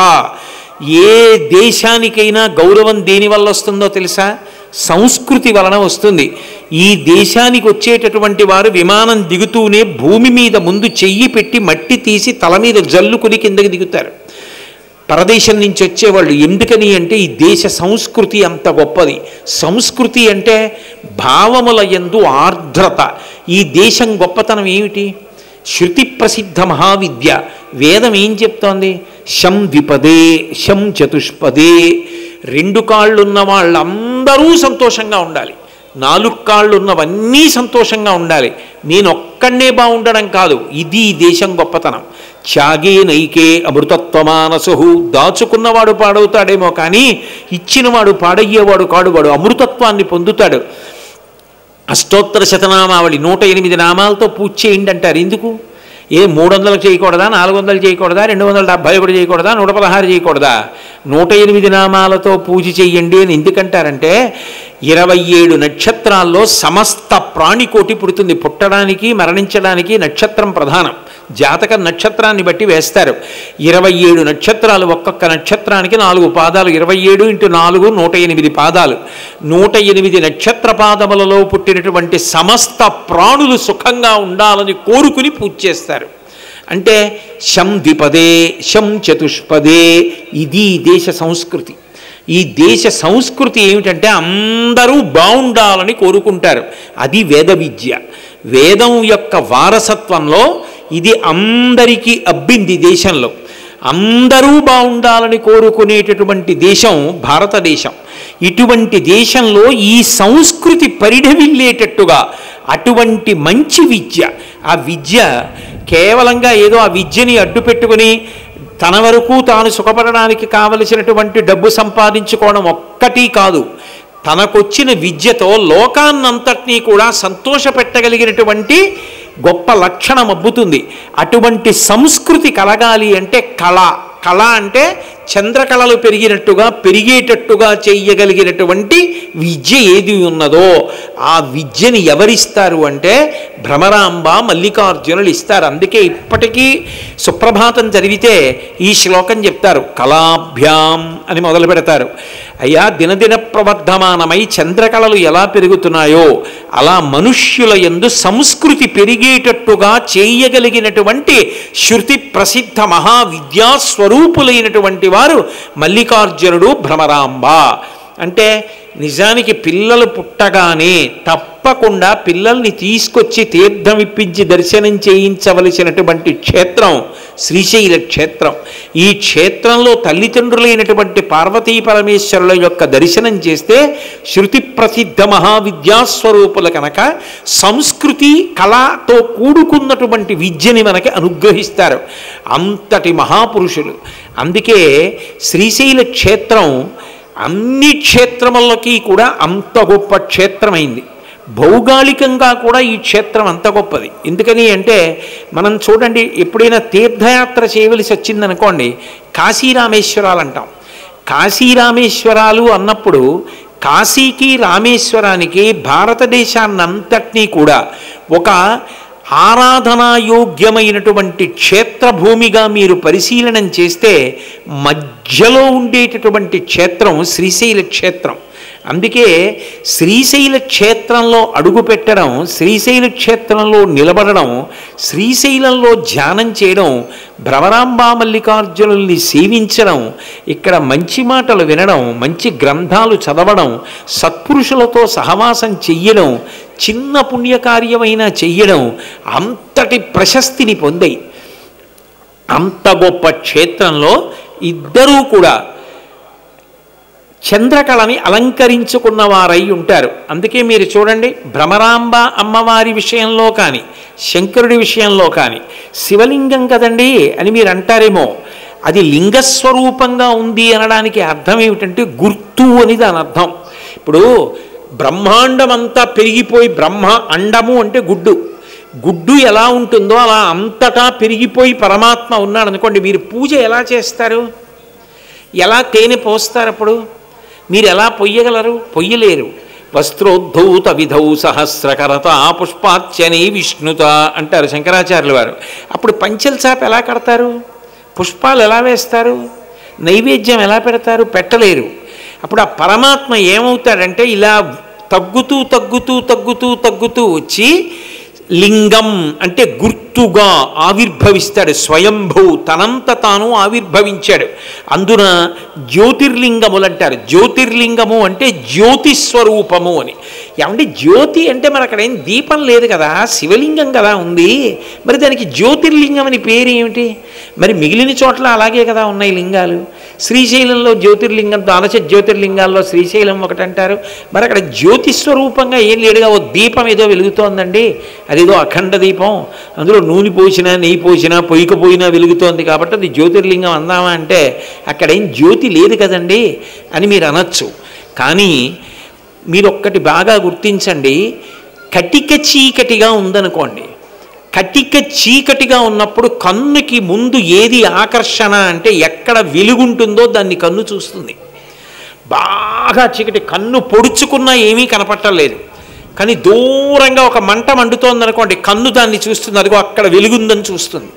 ఏ దేశానికైనా గౌరవం దేని వల్ల వస్తుందో తెలుసా సంస్కృతి వలన వస్తుంది ఈ దేశానికి వచ్చేటటువంటి వారు విమానం దిగుతూనే భూమి మీద ముందు చెయ్యి పెట్టి మట్టి తీసి తల మీద జల్లుకుని కిందకి దిగుతారు పరదేశం నుంచి వచ్చేవాళ్ళు ఎందుకని అంటే ఈ దేశ సంస్కృతి అంత గొప్పది సంస్కృతి అంటే భావముల ఎందు ఆర్ద్రత ఈ దేశం గొప్పతనం ఏమిటి శృతి ప్రసిద్ధ మహావిద్య వేదం ఏం చెప్తోంది శం ద్విపదే శం చతుష్పదే రెండు కాళ్ళున్న వాళ్ళందరూ సంతోషంగా ఉండాలి నాలుగు కాళ్ళు ఉన్నవన్నీ సంతోషంగా ఉండాలి నేను ఒక్కడే బాగుండడం కాదు ఇది ఈ దేశం గొప్పతనం త్యాగే నైకే అమృతత్వమానసు దాచుకున్నవాడు పాడవుతాడేమో కానీ ఇచ్చినవాడు పాడయ్యేవాడు కాడు వాడు అమృతత్వాన్ని పొందుతాడు అష్టోత్తర శతనామావళి నూట ఎనిమిది నామాలతో పూజ చేయండి అంటారు ఎందుకు ఏ మూడు వందలు చేయకూడదా నాలుగు వందలు చేయకూడదా రెండు వందల డెబ్భై ఒకటి చేయకూడదా నూట పదహారు చేయకూడదా నూట ఎనిమిది నామాలతో పూజ చెయ్యండి అని ఎందుకంటారంటే ఇరవై ఏడు నక్షత్రాల్లో సమస్త ప్రాణికోటి పుడుతుంది పుట్టడానికి మరణించడానికి నక్షత్రం ప్రధానం జాతక నక్షత్రాన్ని బట్టి వేస్తారు ఇరవై ఏడు నక్షత్రాలు ఒక్కొక్క నక్షత్రానికి నాలుగు పాదాలు ఇరవై ఏడు ఇంటూ నాలుగు నూట ఎనిమిది పాదాలు నూట ఎనిమిది నక్షత్ర పాదములలో పుట్టినటువంటి సమస్త ప్రాణులు సుఖంగా ఉండాలని కోరుకుని పూజ చేస్తారు అంటే శం ద్విపదే శం చతుష్పదే ఇది దేశ సంస్కృతి ఈ దేశ సంస్కృతి ఏమిటంటే అందరూ బాగుండాలని కోరుకుంటారు అది వేద విద్య వేదం యొక్క వారసత్వంలో ఇది అందరికీ అబ్బింది దేశంలో అందరూ బాగుండాలని కోరుకునేటటువంటి దేశం భారతదేశం ఇటువంటి దేశంలో ఈ సంస్కృతి పరిఢవిల్లేటట్టుగా అటువంటి మంచి విద్య ఆ విద్య కేవలంగా ఏదో ఆ విద్యని అడ్డు పెట్టుకుని తన వరకు తాను సుఖపడడానికి కావలసినటువంటి డబ్బు సంపాదించుకోవడం ఒక్కటి కాదు తనకొచ్చిన విద్యతో లోకాన్నంతటినీ కూడా సంతోషపెట్టగలిగినటువంటి గొప్ప లక్షణం అబ్బుతుంది అటువంటి సంస్కృతి కలగాలి అంటే కళ కళ అంటే చంద్రకళలు పెరిగినట్టుగా పెరిగేటట్టుగా చేయగలిగినటువంటి విద్య ఏది ఉన్నదో ఆ విద్యని ఎవరిస్తారు అంటే భ్రమరాంబ మల్లికార్జునులు ఇస్తారు అందుకే ఇప్పటికీ సుప్రభాతం చదివితే ఈ శ్లోకం చెప్తారు కళాభ్యాం అని మొదలు పెడతారు అయ్యా దినదిన ప్రవర్ధమానమై చంద్రకళలు ఎలా పెరుగుతున్నాయో అలా మనుష్యుల యందు సంస్కృతి పెరిగేటట్టుగా చేయగలిగినటువంటి శృతి ప్రసిద్ధ మహావిద్యా స్వరూపులైనటువంటి వారు మల్లికార్జునుడు భ్రమరాంబ అంటే నిజానికి పిల్లలు పుట్టగానే తప్పకుండా పిల్లల్ని తీసుకొచ్చి తీర్థం ఇప్పించి దర్శనం చేయించవలసినటువంటి క్షేత్రం శ్రీశైల క్షేత్రం ఈ క్షేత్రంలో తల్లిదండ్రులైనటువంటి పార్వతీ పరమేశ్వరుల యొక్క దర్శనం చేస్తే శృతి ప్రసిద్ధ మహావిద్యాస్వరూపుల కనుక సంస్కృతి కళతో కూడుకున్నటువంటి విద్యని మనకి అనుగ్రహిస్తారు అంతటి మహాపురుషులు అందుకే శ్రీశైల క్షేత్రం అన్ని క్షేత్రములకి కూడా అంత గొప్ప క్షేత్రమైంది భౌగోళికంగా కూడా ఈ క్షేత్రం అంత గొప్పది ఎందుకని అంటే మనం చూడండి ఎప్పుడైనా తీర్థయాత్ర చేయవలసి వచ్చిందనుకోండి కాశీరామేశ్వరాలు అంటాం కాశీరామేశ్వరాలు అన్నప్పుడు కాశీకి రామేశ్వరానికి భారతదేశాన్నంతటినీ కూడా ఒక ఆరాధనాయోగ్యమైనటువంటి క్షేత్రభూమిగా మీరు పరిశీలనం చేస్తే మధ్యలో ఉండేటటువంటి క్షేత్రం శ్రీశైల క్షేత్రం అందుకే శ్రీశైల క్షేత్రంలో అడుగు పెట్టడం శ్రీశైల క్షేత్రంలో నిలబడడం శ్రీశైలంలో ధ్యానం చేయడం భ్రమరాంబా మల్లికార్జునుల్ని సేవించడం ఇక్కడ మంచి మాటలు వినడం మంచి గ్రంథాలు చదవడం సత్పురుషులతో సహవాసం చెయ్యడం చిన్న పుణ్యకార్యమైనా చెయ్యడం అంతటి ప్రశస్తిని పొందాయి అంత గొప్ప క్షేత్రంలో ఇద్దరూ కూడా చంద్రకళని అలంకరించుకున్న వారై ఉంటారు అందుకే మీరు చూడండి భ్రమరాంబ అమ్మవారి విషయంలో కానీ శంకరుడి విషయంలో కానీ శివలింగం కదండి అని మీరు అంటారేమో అది లింగస్వరూపంగా ఉంది అనడానికి అర్థం ఏమిటంటే గుర్తు అని దాని అర్థం ఇప్పుడు బ్రహ్మాండం అంతా పెరిగిపోయి బ్రహ్మ అండము అంటే గుడ్డు గుడ్డు ఎలా ఉంటుందో అలా అంతటా పెరిగిపోయి పరమాత్మ ఉన్నాడు అనుకోండి మీరు పూజ ఎలా చేస్తారు ఎలా తేనె పోస్తారు అప్పుడు మీరు ఎలా పొయ్యగలరు పొయ్యలేరు వస్త్రోద్ధౌత విధౌ సహస్రకరత పుష్పార్చని విష్ణుత అంటారు శంకరాచార్యుల వారు అప్పుడు పంచెల చాప ఎలా కడతారు పుష్పాలు ఎలా వేస్తారు నైవేద్యం ఎలా పెడతారు పెట్టలేరు అప్పుడు ఆ పరమాత్మ ఏమవుతాడంటే ఇలా తగ్గుతూ తగ్గుతూ తగ్గుతూ తగ్గుతూ వచ్చి లింగం అంటే గుర్తుగా ఆవిర్భవిస్తాడు స్వయంభూ తనంత తాను ఆవిర్భవించాడు అందున జ్యోతిర్లింగములు అంటారు జ్యోతిర్లింగము అంటే జ్యోతి స్వరూపము అని ఏమంటే జ్యోతి అంటే మరి అక్కడ ఏం దీపం లేదు కదా శివలింగం కదా ఉంది మరి దానికి జ్యోతిర్లింగం అని పేరు ఏమిటి మరి మిగిలిన చోట్ల అలాగే కదా ఉన్నాయి లింగాలు శ్రీశైలంలో జ్యోతిర్లింగం ద్వాదశ జ్యోతిర్లింగాల్లో శ్రీశైలం ఒకటి అంటారు మరి అక్కడ జ్యోతి స్వరూపంగా ఏం లేడుగా ఓ దీపం ఏదో వెలుగుతోందండి అదేదో అఖండ దీపం అందులో నూనె పోసినా నెయ్యి పోసినా పొయ్యికపోయినా వెలుగుతోంది కాబట్టి అది జ్యోతిర్లింగం అందామా అంటే అక్కడ ఏం జ్యోతి లేదు కదండి అని మీరు అనొచ్చు కానీ మీరు ఒక్కటి బాగా గుర్తించండి కటిక చీకటిగా ఉందనుకోండి కటిక చీకటిగా ఉన్నప్పుడు కన్నుకి ముందు ఏది ఆకర్షణ అంటే ఎక్కడ వెలుగుంటుందో దాన్ని కన్ను చూస్తుంది బాగా బాగా చీకటి కన్ను పొడుచుకున్నా ఏమీ కనపట్టలేదు కానీ దూరంగా ఒక మంట మండుతోంది అనుకోండి కన్ను దాన్ని చూస్తుంది అదిగో అక్కడ వెలుగుందని చూస్తుంది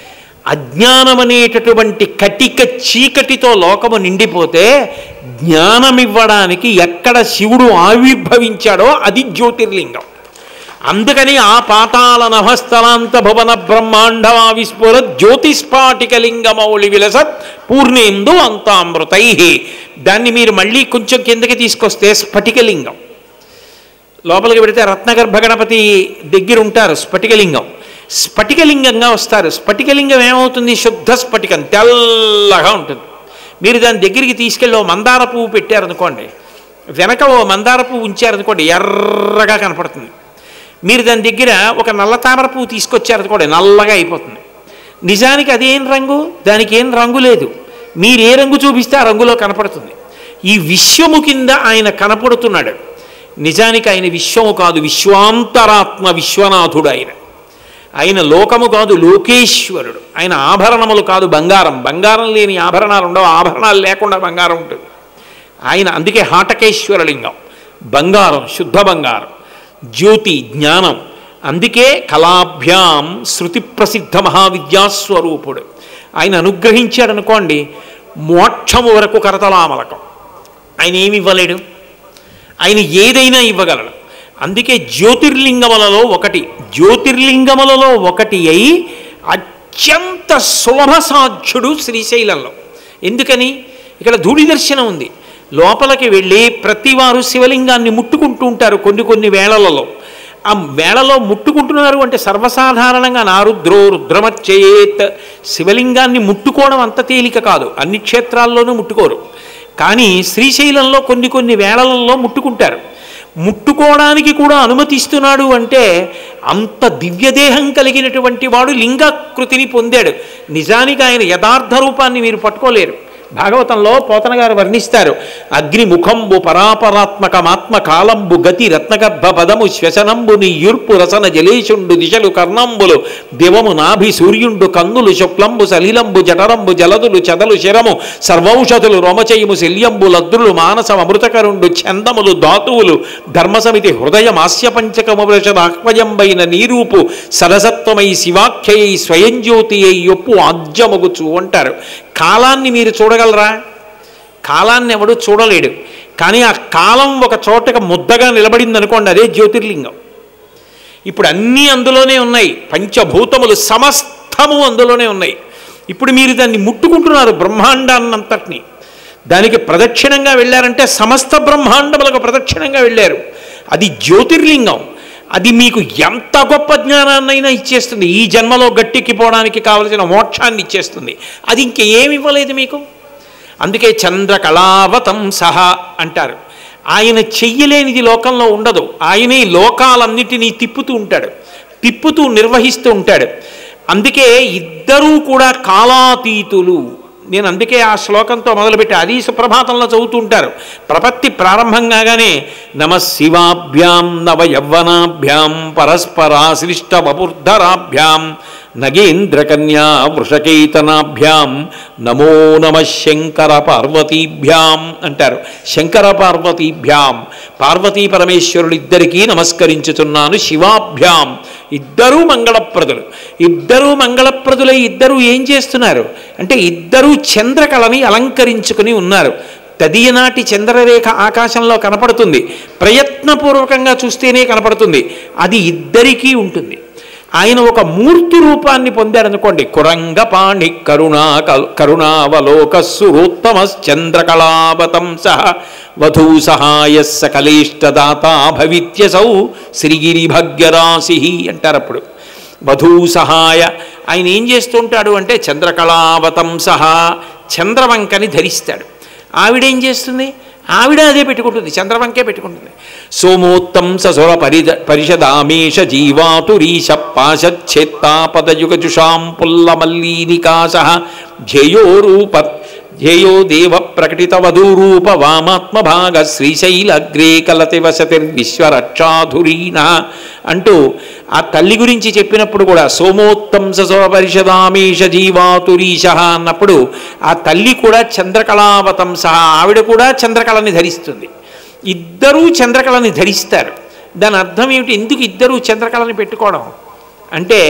అజ్ఞానం అనేటటువంటి కటిక చీకటితో లోకము నిండిపోతే జ్ఞానమివ్వడానికి ఎక్కడ శివుడు ఆవిర్భవించాడో అది జ్యోతిర్లింగం అందుకని ఆ పాతాళ నభస్థలాంత భువన బ్రహ్మాండమా విస్ఫుర జ్యోతిస్ఫాటిక లింగమౌళి విలసత్ పూర్ణేందు అంతామృతై దాన్ని మీరు మళ్ళీ కొంచెం కిందకి తీసుకొస్తే స్ఫటికలింగం లోపలికి పెడితే రత్నగర్భ గణపతి దగ్గర ఉంటారు స్ఫటికలింగం స్ఫటికలింగంగా వస్తారు స్ఫటికలింగం ఏమవుతుంది శుద్ధ స్ఫటికం తెల్లగా ఉంటుంది మీరు దాని దగ్గరికి తీసుకెళ్ళి ఓ మందార పువ్వు పెట్టారనుకోండి వెనక ఓ మందార పువ్వు ఉంచారనుకోండి ఎర్రగా కనపడుతుంది మీరు దాని దగ్గర ఒక నల్ల తామర పువ్వు తీసుకొచ్చారనుకోండి నల్లగా అయిపోతుంది నిజానికి అదేం రంగు దానికి ఏం రంగు లేదు మీరు ఏ రంగు చూపిస్తే ఆ రంగులో కనపడుతుంది ఈ విశ్వము కింద ఆయన కనపడుతున్నాడు నిజానికి ఆయన విశ్వము కాదు విశ్వాంతరాత్మ విశ్వనాథుడు ఆయన ఆయన లోకము కాదు లోకేశ్వరుడు ఆయన ఆభరణములు కాదు బంగారం బంగారం లేని ఆభరణాలు ఉండవు ఆభరణాలు లేకుండా బంగారం ఉంటుంది ఆయన అందుకే హాటకేశ్వరలింగం బంగారం శుద్ధ బంగారం జ్యోతి జ్ఞానం అందుకే కళాభ్యాం శృతి ప్రసిద్ధ మహావిద్యాస్వరూపుడు ఆయన అనుగ్రహించాడు అనుకోండి మోక్షము వరకు కరతలామలకం ఆయన ఏమి ఇవ్వలేడు ఆయన ఏదైనా ఇవ్వగలడు అందుకే జ్యోతిర్లింగములలో ఒకటి జ్యోతిర్లింగములలో ఒకటి అయి అత్యంత సులభ సాధ్యుడు శ్రీశైలంలో ఎందుకని ఇక్కడ ధూళి దర్శనం ఉంది లోపలికి వెళ్ళి ప్రతివారు శివలింగాన్ని ముట్టుకుంటూ ఉంటారు కొన్ని కొన్ని వేళలలో ఆ వేళలో ముట్టుకుంటున్నారు అంటే సర్వసాధారణంగా నారుద్రో రుద్రమచ్చేత్ శివలింగాన్ని ముట్టుకోవడం అంత తేలిక కాదు అన్ని క్షేత్రాల్లోనూ ముట్టుకోరు కానీ శ్రీశైలంలో కొన్ని కొన్ని వేళలలో ముట్టుకుంటారు ముట్టుకోవడానికి కూడా అనుమతిస్తున్నాడు అంటే అంత దివ్యదేహం కలిగినటువంటి వాడు లింగాకృతిని పొందాడు నిజానికి ఆయన యథార్థ రూపాన్ని మీరు పట్టుకోలేరు భాగవతంలో పోతన గారు వర్ణిస్తారు అగ్నిముఖంబు పరాపరాత్మకమాత్మ కాలంబు గతి రత్నగర్భ పదము శ్వసనంబు నియుర్పు రసన జలేశుండు దిశలు కర్ణంబులు దివము నాభి సూర్యుండు కన్నులు శుక్లంబు సలిలంబు జఠరంబు జలదులు చదలు శిరము సర్వౌషధులు రోమచయము శల్యంబు లద్రులు మానసం అమృతకరుండు చందములు ధాతువులు ధర్మసమితి హృదయమాస్య పంచకము ఆహ్వయంబైన నీరూపు సరసత్వమై శివాఖ్యయై స్వయం జ్యోతి అయి యొప్పు ఆజ్యమగుచు అంటారు కాలాన్ని మీరు చూడగలరా కాలాన్ని ఎవడు చూడలేడు కానీ ఆ కాలం ఒక చోటకు ముద్దగా నిలబడింది అనుకోండి అదే జ్యోతిర్లింగం ఇప్పుడు అన్నీ అందులోనే ఉన్నాయి పంచభూతములు సమస్తము అందులోనే ఉన్నాయి ఇప్పుడు మీరు దాన్ని ముట్టుకుంటున్నారు బ్రహ్మాండాన్నంతటిని దానికి ప్రదక్షిణంగా వెళ్ళారంటే సమస్త బ్రహ్మాండములకు ప్రదక్షిణంగా వెళ్ళారు అది జ్యోతిర్లింగం అది మీకు ఎంత గొప్ప జ్ఞానాన్నైనా ఇచ్చేస్తుంది ఈ జన్మలో గట్టెక్కిపోవడానికి కావలసిన మోక్షాన్ని ఇచ్చేస్తుంది అది ఇంకేమి ఇవ్వలేదు మీకు అందుకే చంద్రకళావతం సహా అంటారు ఆయన చెయ్యలేనిది లోకంలో ఉండదు ఆయనే లోకాలన్నిటినీ తిప్పుతూ ఉంటాడు తిప్పుతూ నిర్వహిస్తూ ఉంటాడు అందుకే ఇద్దరూ కూడా కాలాతీతులు నేను అందుకే ఆ శ్లోకంతో మొదలుపెట్టి అది సుప్రభాతంలో చదువుతూ ఉంటారు ప్రపత్తి ప్రారంభం కాగానే నమ శివాభ్యాం నవ యవ్వనాభ్యాం పరస్పరాశ్లిష్ట వపుర్ధరాభ్యాం నగేంద్రకన్యా వృషకైతనాభ్యాం నమో నమ శంకర పార్వతీభ్యాం అంటారు శంకర పార్వతీభ్యాం పార్వతీ పరమేశ్వరులిద్దరికీ నమస్కరించుతున్నాను శివాభ్యాం ఇద్దరూ మంగళప్రదులు ఇద్దరూ మంగళప్రదులై ఇద్దరూ ఏం చేస్తున్నారు అంటే ఇద్దరూ చంద్రకళని అలంకరించుకుని ఉన్నారు తదియనాటి చంద్రరేఖ ఆకాశంలో కనపడుతుంది ప్రయత్నపూర్వకంగా చూస్తేనే కనపడుతుంది అది ఇద్దరికీ ఉంటుంది ఆయన ఒక మూర్తి రూపాన్ని పొందాడనుకోండి కురంగ పాణి కరుణా కరుణావలోక సురోత్తమశ్చంద్రకళావతం సహ వధూ సహాయ సకలేష్టదాత భవిత్యసౌ శ్రీగిరి భాగ్యరాశి అంటారు అప్పుడు వధూ సహాయ ఆయన ఏం చేస్తుంటాడు అంటే చంద్రకళావతం సహా చంద్రవంకని ధరిస్తాడు ఆవిడేం చేస్తుంది ఆవిడ అదే పెట్టుకుంటుంది చంద్రవంకే పెట్టుకుంటుంది సోమోత్తం ససుర పరిద పరిషదామేష జీవాతురీశ పాశచ్ఛేత్తాపదయుగజుషాం పుల్లమల్లీనికాశ ధ్యేయోరూప ధ్యేయో దేవ ప్రకటిత వధూరూప వామాత్మ భాగ శ్రీశైలగ్రే కలతి వసతిర్విశ్వరక్షాధురీన అంటూ ఆ తల్లి గురించి చెప్పినప్పుడు కూడా సోమోత్తంస పరిషదామేష జీవాతురీశ అన్నప్పుడు ఆ తల్లి కూడా చంద్రకళావతంస ఆవిడ కూడా చంద్రకళని ధరిస్తుంది ఇద్దరూ చంద్రకళని ధరిస్తారు దాని అర్థం ఏమిటి ఎందుకు ఇద్దరూ చంద్రకళని పెట్టుకోవడం అంటే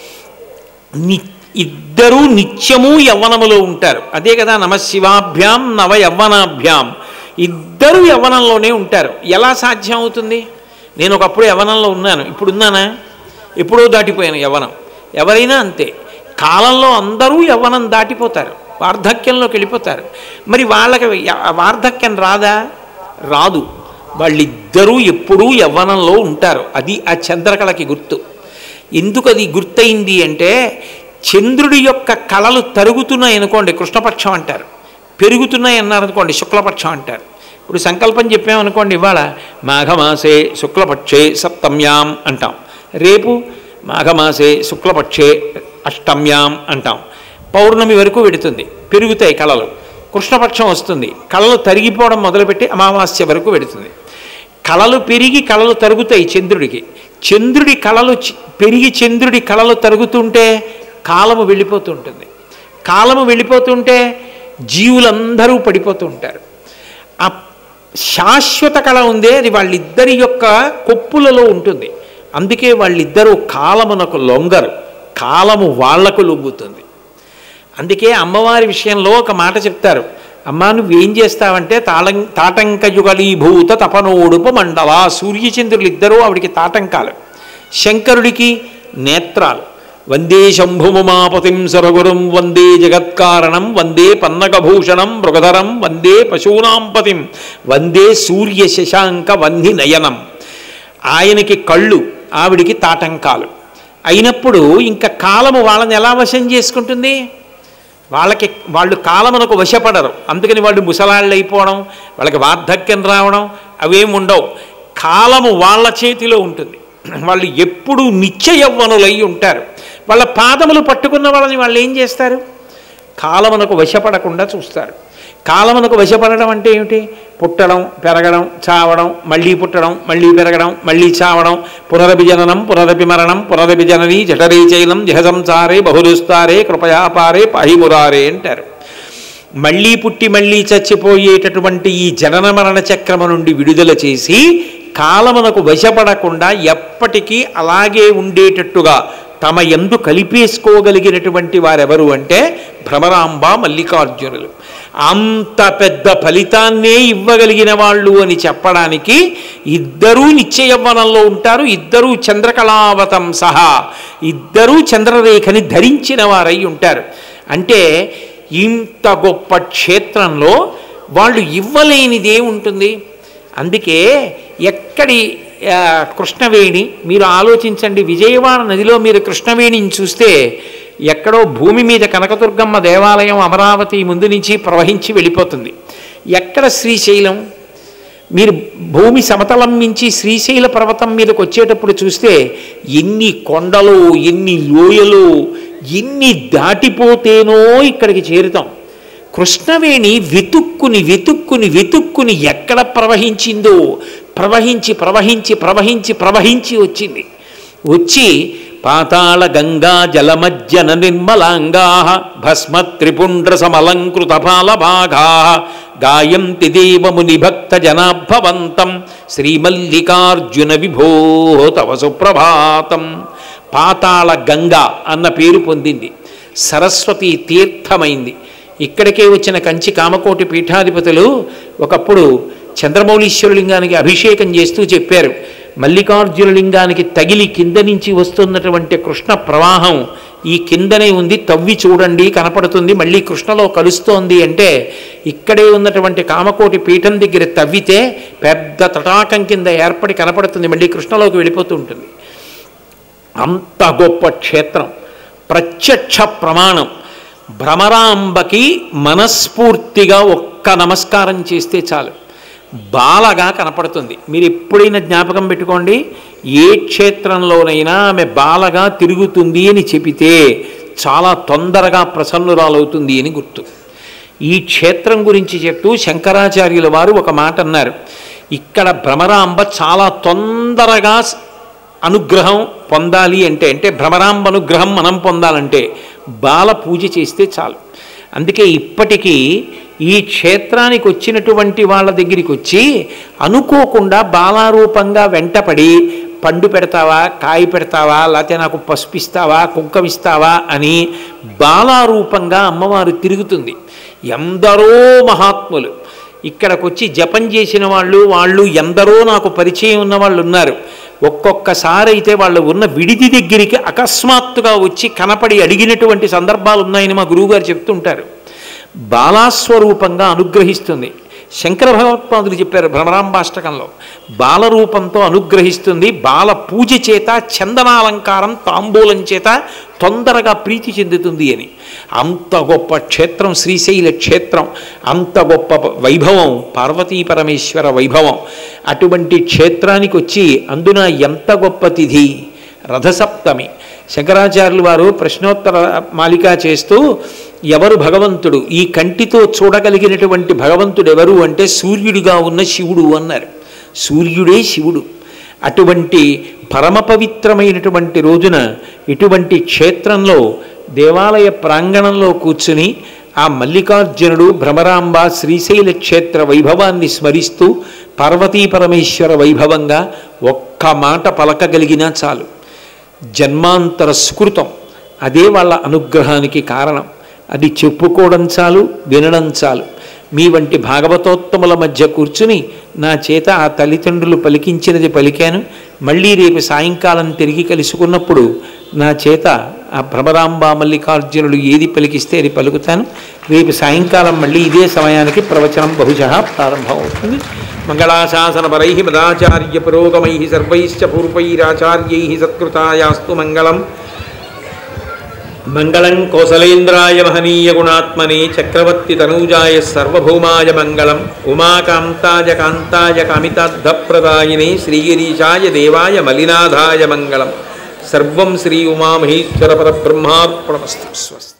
ని ఇద్దరూ నిత్యము యవ్వనములో ఉంటారు అదే కదా నమశివాభ్యాం నవ యవ్వనాభ్యాం ఇద్దరు యవ్వనంలోనే ఉంటారు ఎలా సాధ్యం అవుతుంది నేను ఒకప్పుడు యవ్వనంలో ఉన్నాను ఇప్పుడు ఉన్నానా ఎప్పుడో దాటిపోయాను యవ్వనం ఎవరైనా అంతే కాలంలో అందరూ యవ్వనం దాటిపోతారు వార్ధక్యంలోకి వెళ్ళిపోతారు మరి వాళ్ళకి య- వార్ధక్యం రాదా రాదు వాళ్ళిద్దరూ ఎప్పుడూ యవ్వనంలో ఉంటారు అది ఆ చంద్రకళకి గుర్తు ఎందుకు అది గుర్తయింది అంటే చంద్రుడి యొక్క కళలు తరుగుతున్నాయి అనుకోండి కృష్ణపక్షం అంటారు పెరుగుతున్నాయి అన్నారు అనుకోండి శుక్లపక్షం అంటారు ఇప్పుడు సంకల్పం చెప్పామనుకోండి ఇవాళ మాఘమాసే శుక్లపక్షే సప్తమ్యాం అంటాం రేపు మాఘమాసే శుక్లపక్షే అష్టమ్యాం అంటాం పౌర్ణమి వరకు వెడుతుంది పెరుగుతాయి కళలు కృష్ణపక్షం వస్తుంది కళలు తరిగిపోవడం మొదలుపెట్టి అమావాస్య వరకు వెడుతుంది కళలు పెరిగి కళలు తరుగుతాయి చంద్రుడికి చంద్రుడి కళలు చి- పెరిగి చంద్రుడి కళలు తరుగుతుంటే కాలము వెళ్ళిపోతుంటుంది కాలము వెళ్ళిపోతుంటే జీవులందరూ పడిపోతూ ఉంటారు ఆ శాశ్వత కళ ఉందే అది వాళ్ళిద్దరి యొక్క కొప్పులలో ఉంటుంది అందుకే వాళ్ళిద్దరూ కాలమునకు లొంగరు కాలము వాళ్లకు లొంగుతుంది అందుకే అమ్మవారి విషయంలో ఒక మాట చెప్తారు అమ్మా నువ్వేం చేస్తావంటే తాళం తాటంకయుగలీభూత తపనోడుప మండల సూర్యచంద్రులు ఇద్దరూ ఆవిడికి తాటంకాలు శంకరుడికి నేత్రాలు వందే శంభుముమాపతిం సరగురం వందే జగత్కారణం వందే పన్నగభూషణం మృగధరం వందే పశూనాంపతిం వందే సూర్య శశాంక వన్హి నయనం ఆయనకి కళ్ళు ఆవిడికి తాటంకాలు అయినప్పుడు ఇంకా కాలము వాళ్ళని ఎలా వశం చేసుకుంటుంది వాళ్ళకి వాళ్ళు కాలమునకు వశపడరు అందుకని వాళ్ళు ముసలాళ్ళు అయిపోవడం వాళ్ళకి వార్ధక్యం రావడం అవేం ఉండవు కాలము వాళ్ళ చేతిలో ఉంటుంది వాళ్ళు ఎప్పుడూ నిత్య యవ్వనులై ఉంటారు వాళ్ళ పాదములు పట్టుకున్న వాళ్ళని వాళ్ళు ఏం చేస్తారు కాలమునకు వశపడకుండా చూస్తారు కాలమునకు వశపడడం అంటే ఏమిటి పుట్టడం పెరగడం చావడం మళ్ళీ పుట్టడం మళ్ళీ పెరగడం మళ్ళీ చావడం పునరపి జననం పునరపి మరణం పునరపి జనని జఠరీ చైనం జహసంసారే బహురుస్తారే కృపయాపారే పాహిమురారే అంటారు మళ్ళీ పుట్టి మళ్ళీ చచ్చిపోయేటటువంటి ఈ జనన మరణ చక్రము నుండి విడుదల చేసి కాలమునకు వశపడకుండా ఎప్పటికీ అలాగే ఉండేటట్టుగా తమ ఎందు కలిపేసుకోగలిగినటువంటి వారెవరు అంటే భ్రమరాంబ మల్లికార్జునులు అంత పెద్ద ఫలితాన్నే ఇవ్వగలిగిన వాళ్ళు అని చెప్పడానికి ఇద్దరూ నిత్యయవ్వనంలో ఉంటారు ఇద్దరూ చంద్రకళావతం సహా ఇద్దరూ చంద్రరేఖని ధరించిన వారై ఉంటారు అంటే ఇంత గొప్ప క్షేత్రంలో వాళ్ళు ఇవ్వలేనిదే ఉంటుంది అందుకే ఎక్కడి ఆ, కృష్ణవేణి మీరు ఆలోచించండి విజయవాడ నదిలో మీరు కృష్ణవేణిని చూస్తే ఎక్కడో భూమి మీద కనకదుర్గమ్మ దేవాలయం అమరావతి ముందు నుంచి ప్రవహించి వెళ్ళిపోతుంది ఎక్కడ శ్రీశైలం మీరు భూమి సమతలం మించి శ్రీశైల పర్వతం మీదకి వచ్చేటప్పుడు చూస్తే ఎన్ని కొండలు ఎన్ని లోయలు ఎన్ని దాటిపోతేనో ఇక్కడికి చేరుతాం కృష్ణవేణి వెతుక్కుని వెతుక్కుని వెతుక్కుని ఎక్కడ ప్రవహించిందో ప్రవహించి ప్రవహించి ప్రవహించి ప్రవహించి వచ్చింది వచ్చి పాతాళ గంగా జలమజ్జన నిర్మలాంగా భస్మ త్రిపుండ్ర సమలంకృత పాలభాగా గాయంతి దేవముని భక్త జనాభవంతం శ్రీమల్లికార్జున విభో తవ సుప్రభాతం పాతాళ గంగా అన్న పేరు పొందింది సరస్వతి తీర్థమైంది ఇక్కడికే వచ్చిన కంచి కామకోటి పీఠాధిపతులు ఒకప్పుడు చంద్రమౌళీశ్వరలింగానికి అభిషేకం చేస్తూ చెప్పారు మల్లికార్జున లింగానికి తగిలి కింద నుంచి వస్తున్నటువంటి కృష్ణ ప్రవాహం ఈ కిందనే ఉంది తవ్వి చూడండి కనపడుతుంది మళ్ళీ కృష్ణలో కలుస్తోంది అంటే ఇక్కడే ఉన్నటువంటి కామకోటి పీఠం దగ్గర తవ్వితే పెద్ద తటాకం కింద ఏర్పడి కనపడుతుంది మళ్ళీ కృష్ణలోకి వెళ్ళిపోతూ ఉంటుంది అంత గొప్ప క్షేత్రం ప్రత్యక్ష ప్రమాణం భ్రమరాంబకి మనస్ఫూర్తిగా ఒక్క నమస్కారం చేస్తే చాలు బాలగా కనపడుతుంది మీరు ఎప్పుడైనా జ్ఞాపకం పెట్టుకోండి ఏ క్షేత్రంలోనైనా ఆమె బాలగా తిరుగుతుంది అని చెబితే చాలా తొందరగా ప్రసన్నురాలవుతుంది అని గుర్తు ఈ క్షేత్రం గురించి చెప్తూ శంకరాచార్యుల వారు ఒక మాట అన్నారు ఇక్కడ భ్రమరాంబ చాలా తొందరగా అనుగ్రహం పొందాలి అంటే అంటే భ్రమరాంబ అనుగ్రహం మనం పొందాలంటే బాల పూజ చేస్తే చాలు అందుకే ఇప్పటికీ ఈ క్షేత్రానికి వచ్చినటువంటి వాళ్ళ దగ్గరికి వచ్చి అనుకోకుండా బాలారూపంగా వెంటపడి పండు పెడతావా కాయ పెడతావా లేకపోతే నాకు పసుపిస్తావా కుంకమిస్తావా అని బాలారూపంగా అమ్మవారు తిరుగుతుంది ఎందరో మహాత్ములు ఇక్కడికి వచ్చి జపం చేసిన వాళ్ళు వాళ్ళు ఎందరో నాకు పరిచయం ఉన్న వాళ్ళు ఉన్నారు ఒక్కొక్కసారి అయితే వాళ్ళు ఉన్న విడిది దగ్గరికి అకస్మాత్తుగా వచ్చి కనపడి అడిగినటువంటి సందర్భాలు ఉన్నాయని మా గురువుగారు చెప్తుంటారు బాలాస్వరూపంగా అనుగ్రహిస్తుంది శంకర భగవత్పాదులు చెప్పారు భ్రమరాంబాష్టకంలో బాలరూపంతో అనుగ్రహిస్తుంది బాల పూజ చేత చందనాలంకారం తాంబూలం చేత తొందరగా ప్రీతి చెందుతుంది అని అంత గొప్ప క్షేత్రం శ్రీశైల క్షేత్రం అంత గొప్ప వైభవం పార్వతీ పరమేశ్వర వైభవం అటువంటి క్షేత్రానికి వచ్చి అందున ఎంత గొప్ప తిథి రథసప్తమి శంకరాచార్యులు వారు ప్రశ్నోత్తర మాలిక చేస్తూ ఎవరు భగవంతుడు ఈ కంటితో చూడగలిగినటువంటి భగవంతుడు ఎవరు అంటే సూర్యుడిగా ఉన్న శివుడు అన్నారు సూర్యుడే శివుడు అటువంటి పరమ పవిత్రమైనటువంటి రోజున ఇటువంటి క్షేత్రంలో దేవాలయ ప్రాంగణంలో కూర్చుని ఆ మల్లికార్జునుడు భ్రమరాంబ శ్రీశైల క్షేత్ర వైభవాన్ని స్మరిస్తూ పార్వతీ పరమేశ్వర వైభవంగా ఒక్క మాట పలకగలిగినా చాలు జన్మాంతర సుకృతం అదే వాళ్ళ అనుగ్రహానికి కారణం అది చెప్పుకోవడం చాలు వినడం చాలు మీ వంటి భాగవతోత్తముల మధ్య కూర్చుని నా చేత ఆ తల్లిదండ్రులు పలికించినది పలికాను మళ్ళీ రేపు సాయంకాలం తిరిగి కలుసుకున్నప్పుడు నా చేత ఆ భ్రమరాంబ మల్లికార్జునులు ఏది పలికిస్తే అది పలుకుతాను రేపు సాయంకాలం మళ్ళీ ఇదే సమయానికి ప్రవచనం బహుశ ప్రారంభమవుతుంది మంగళాశాసనపరై మదాచార్య పురోగమై సర్వైశ్చ పూర్వైరాచార్యై సత్కృతాయాస్తు మంగళం మంగళం కోసలేంద్రాయ మహనీయ గుణాత్మనే చక్రవర్తి తనూజాయ సర్వభౌమాయ మంగళం ఉమాకాంతాయ కాంతాయ కామితార్థప్రదాయినే శ్రీగిరీశాయ దేవాయ మలినాథాయ మంగళం సర్వం శ్రీ ఉమామహేశ్వర పరబ్రహ్మార్పణమస్తు స్వస్తి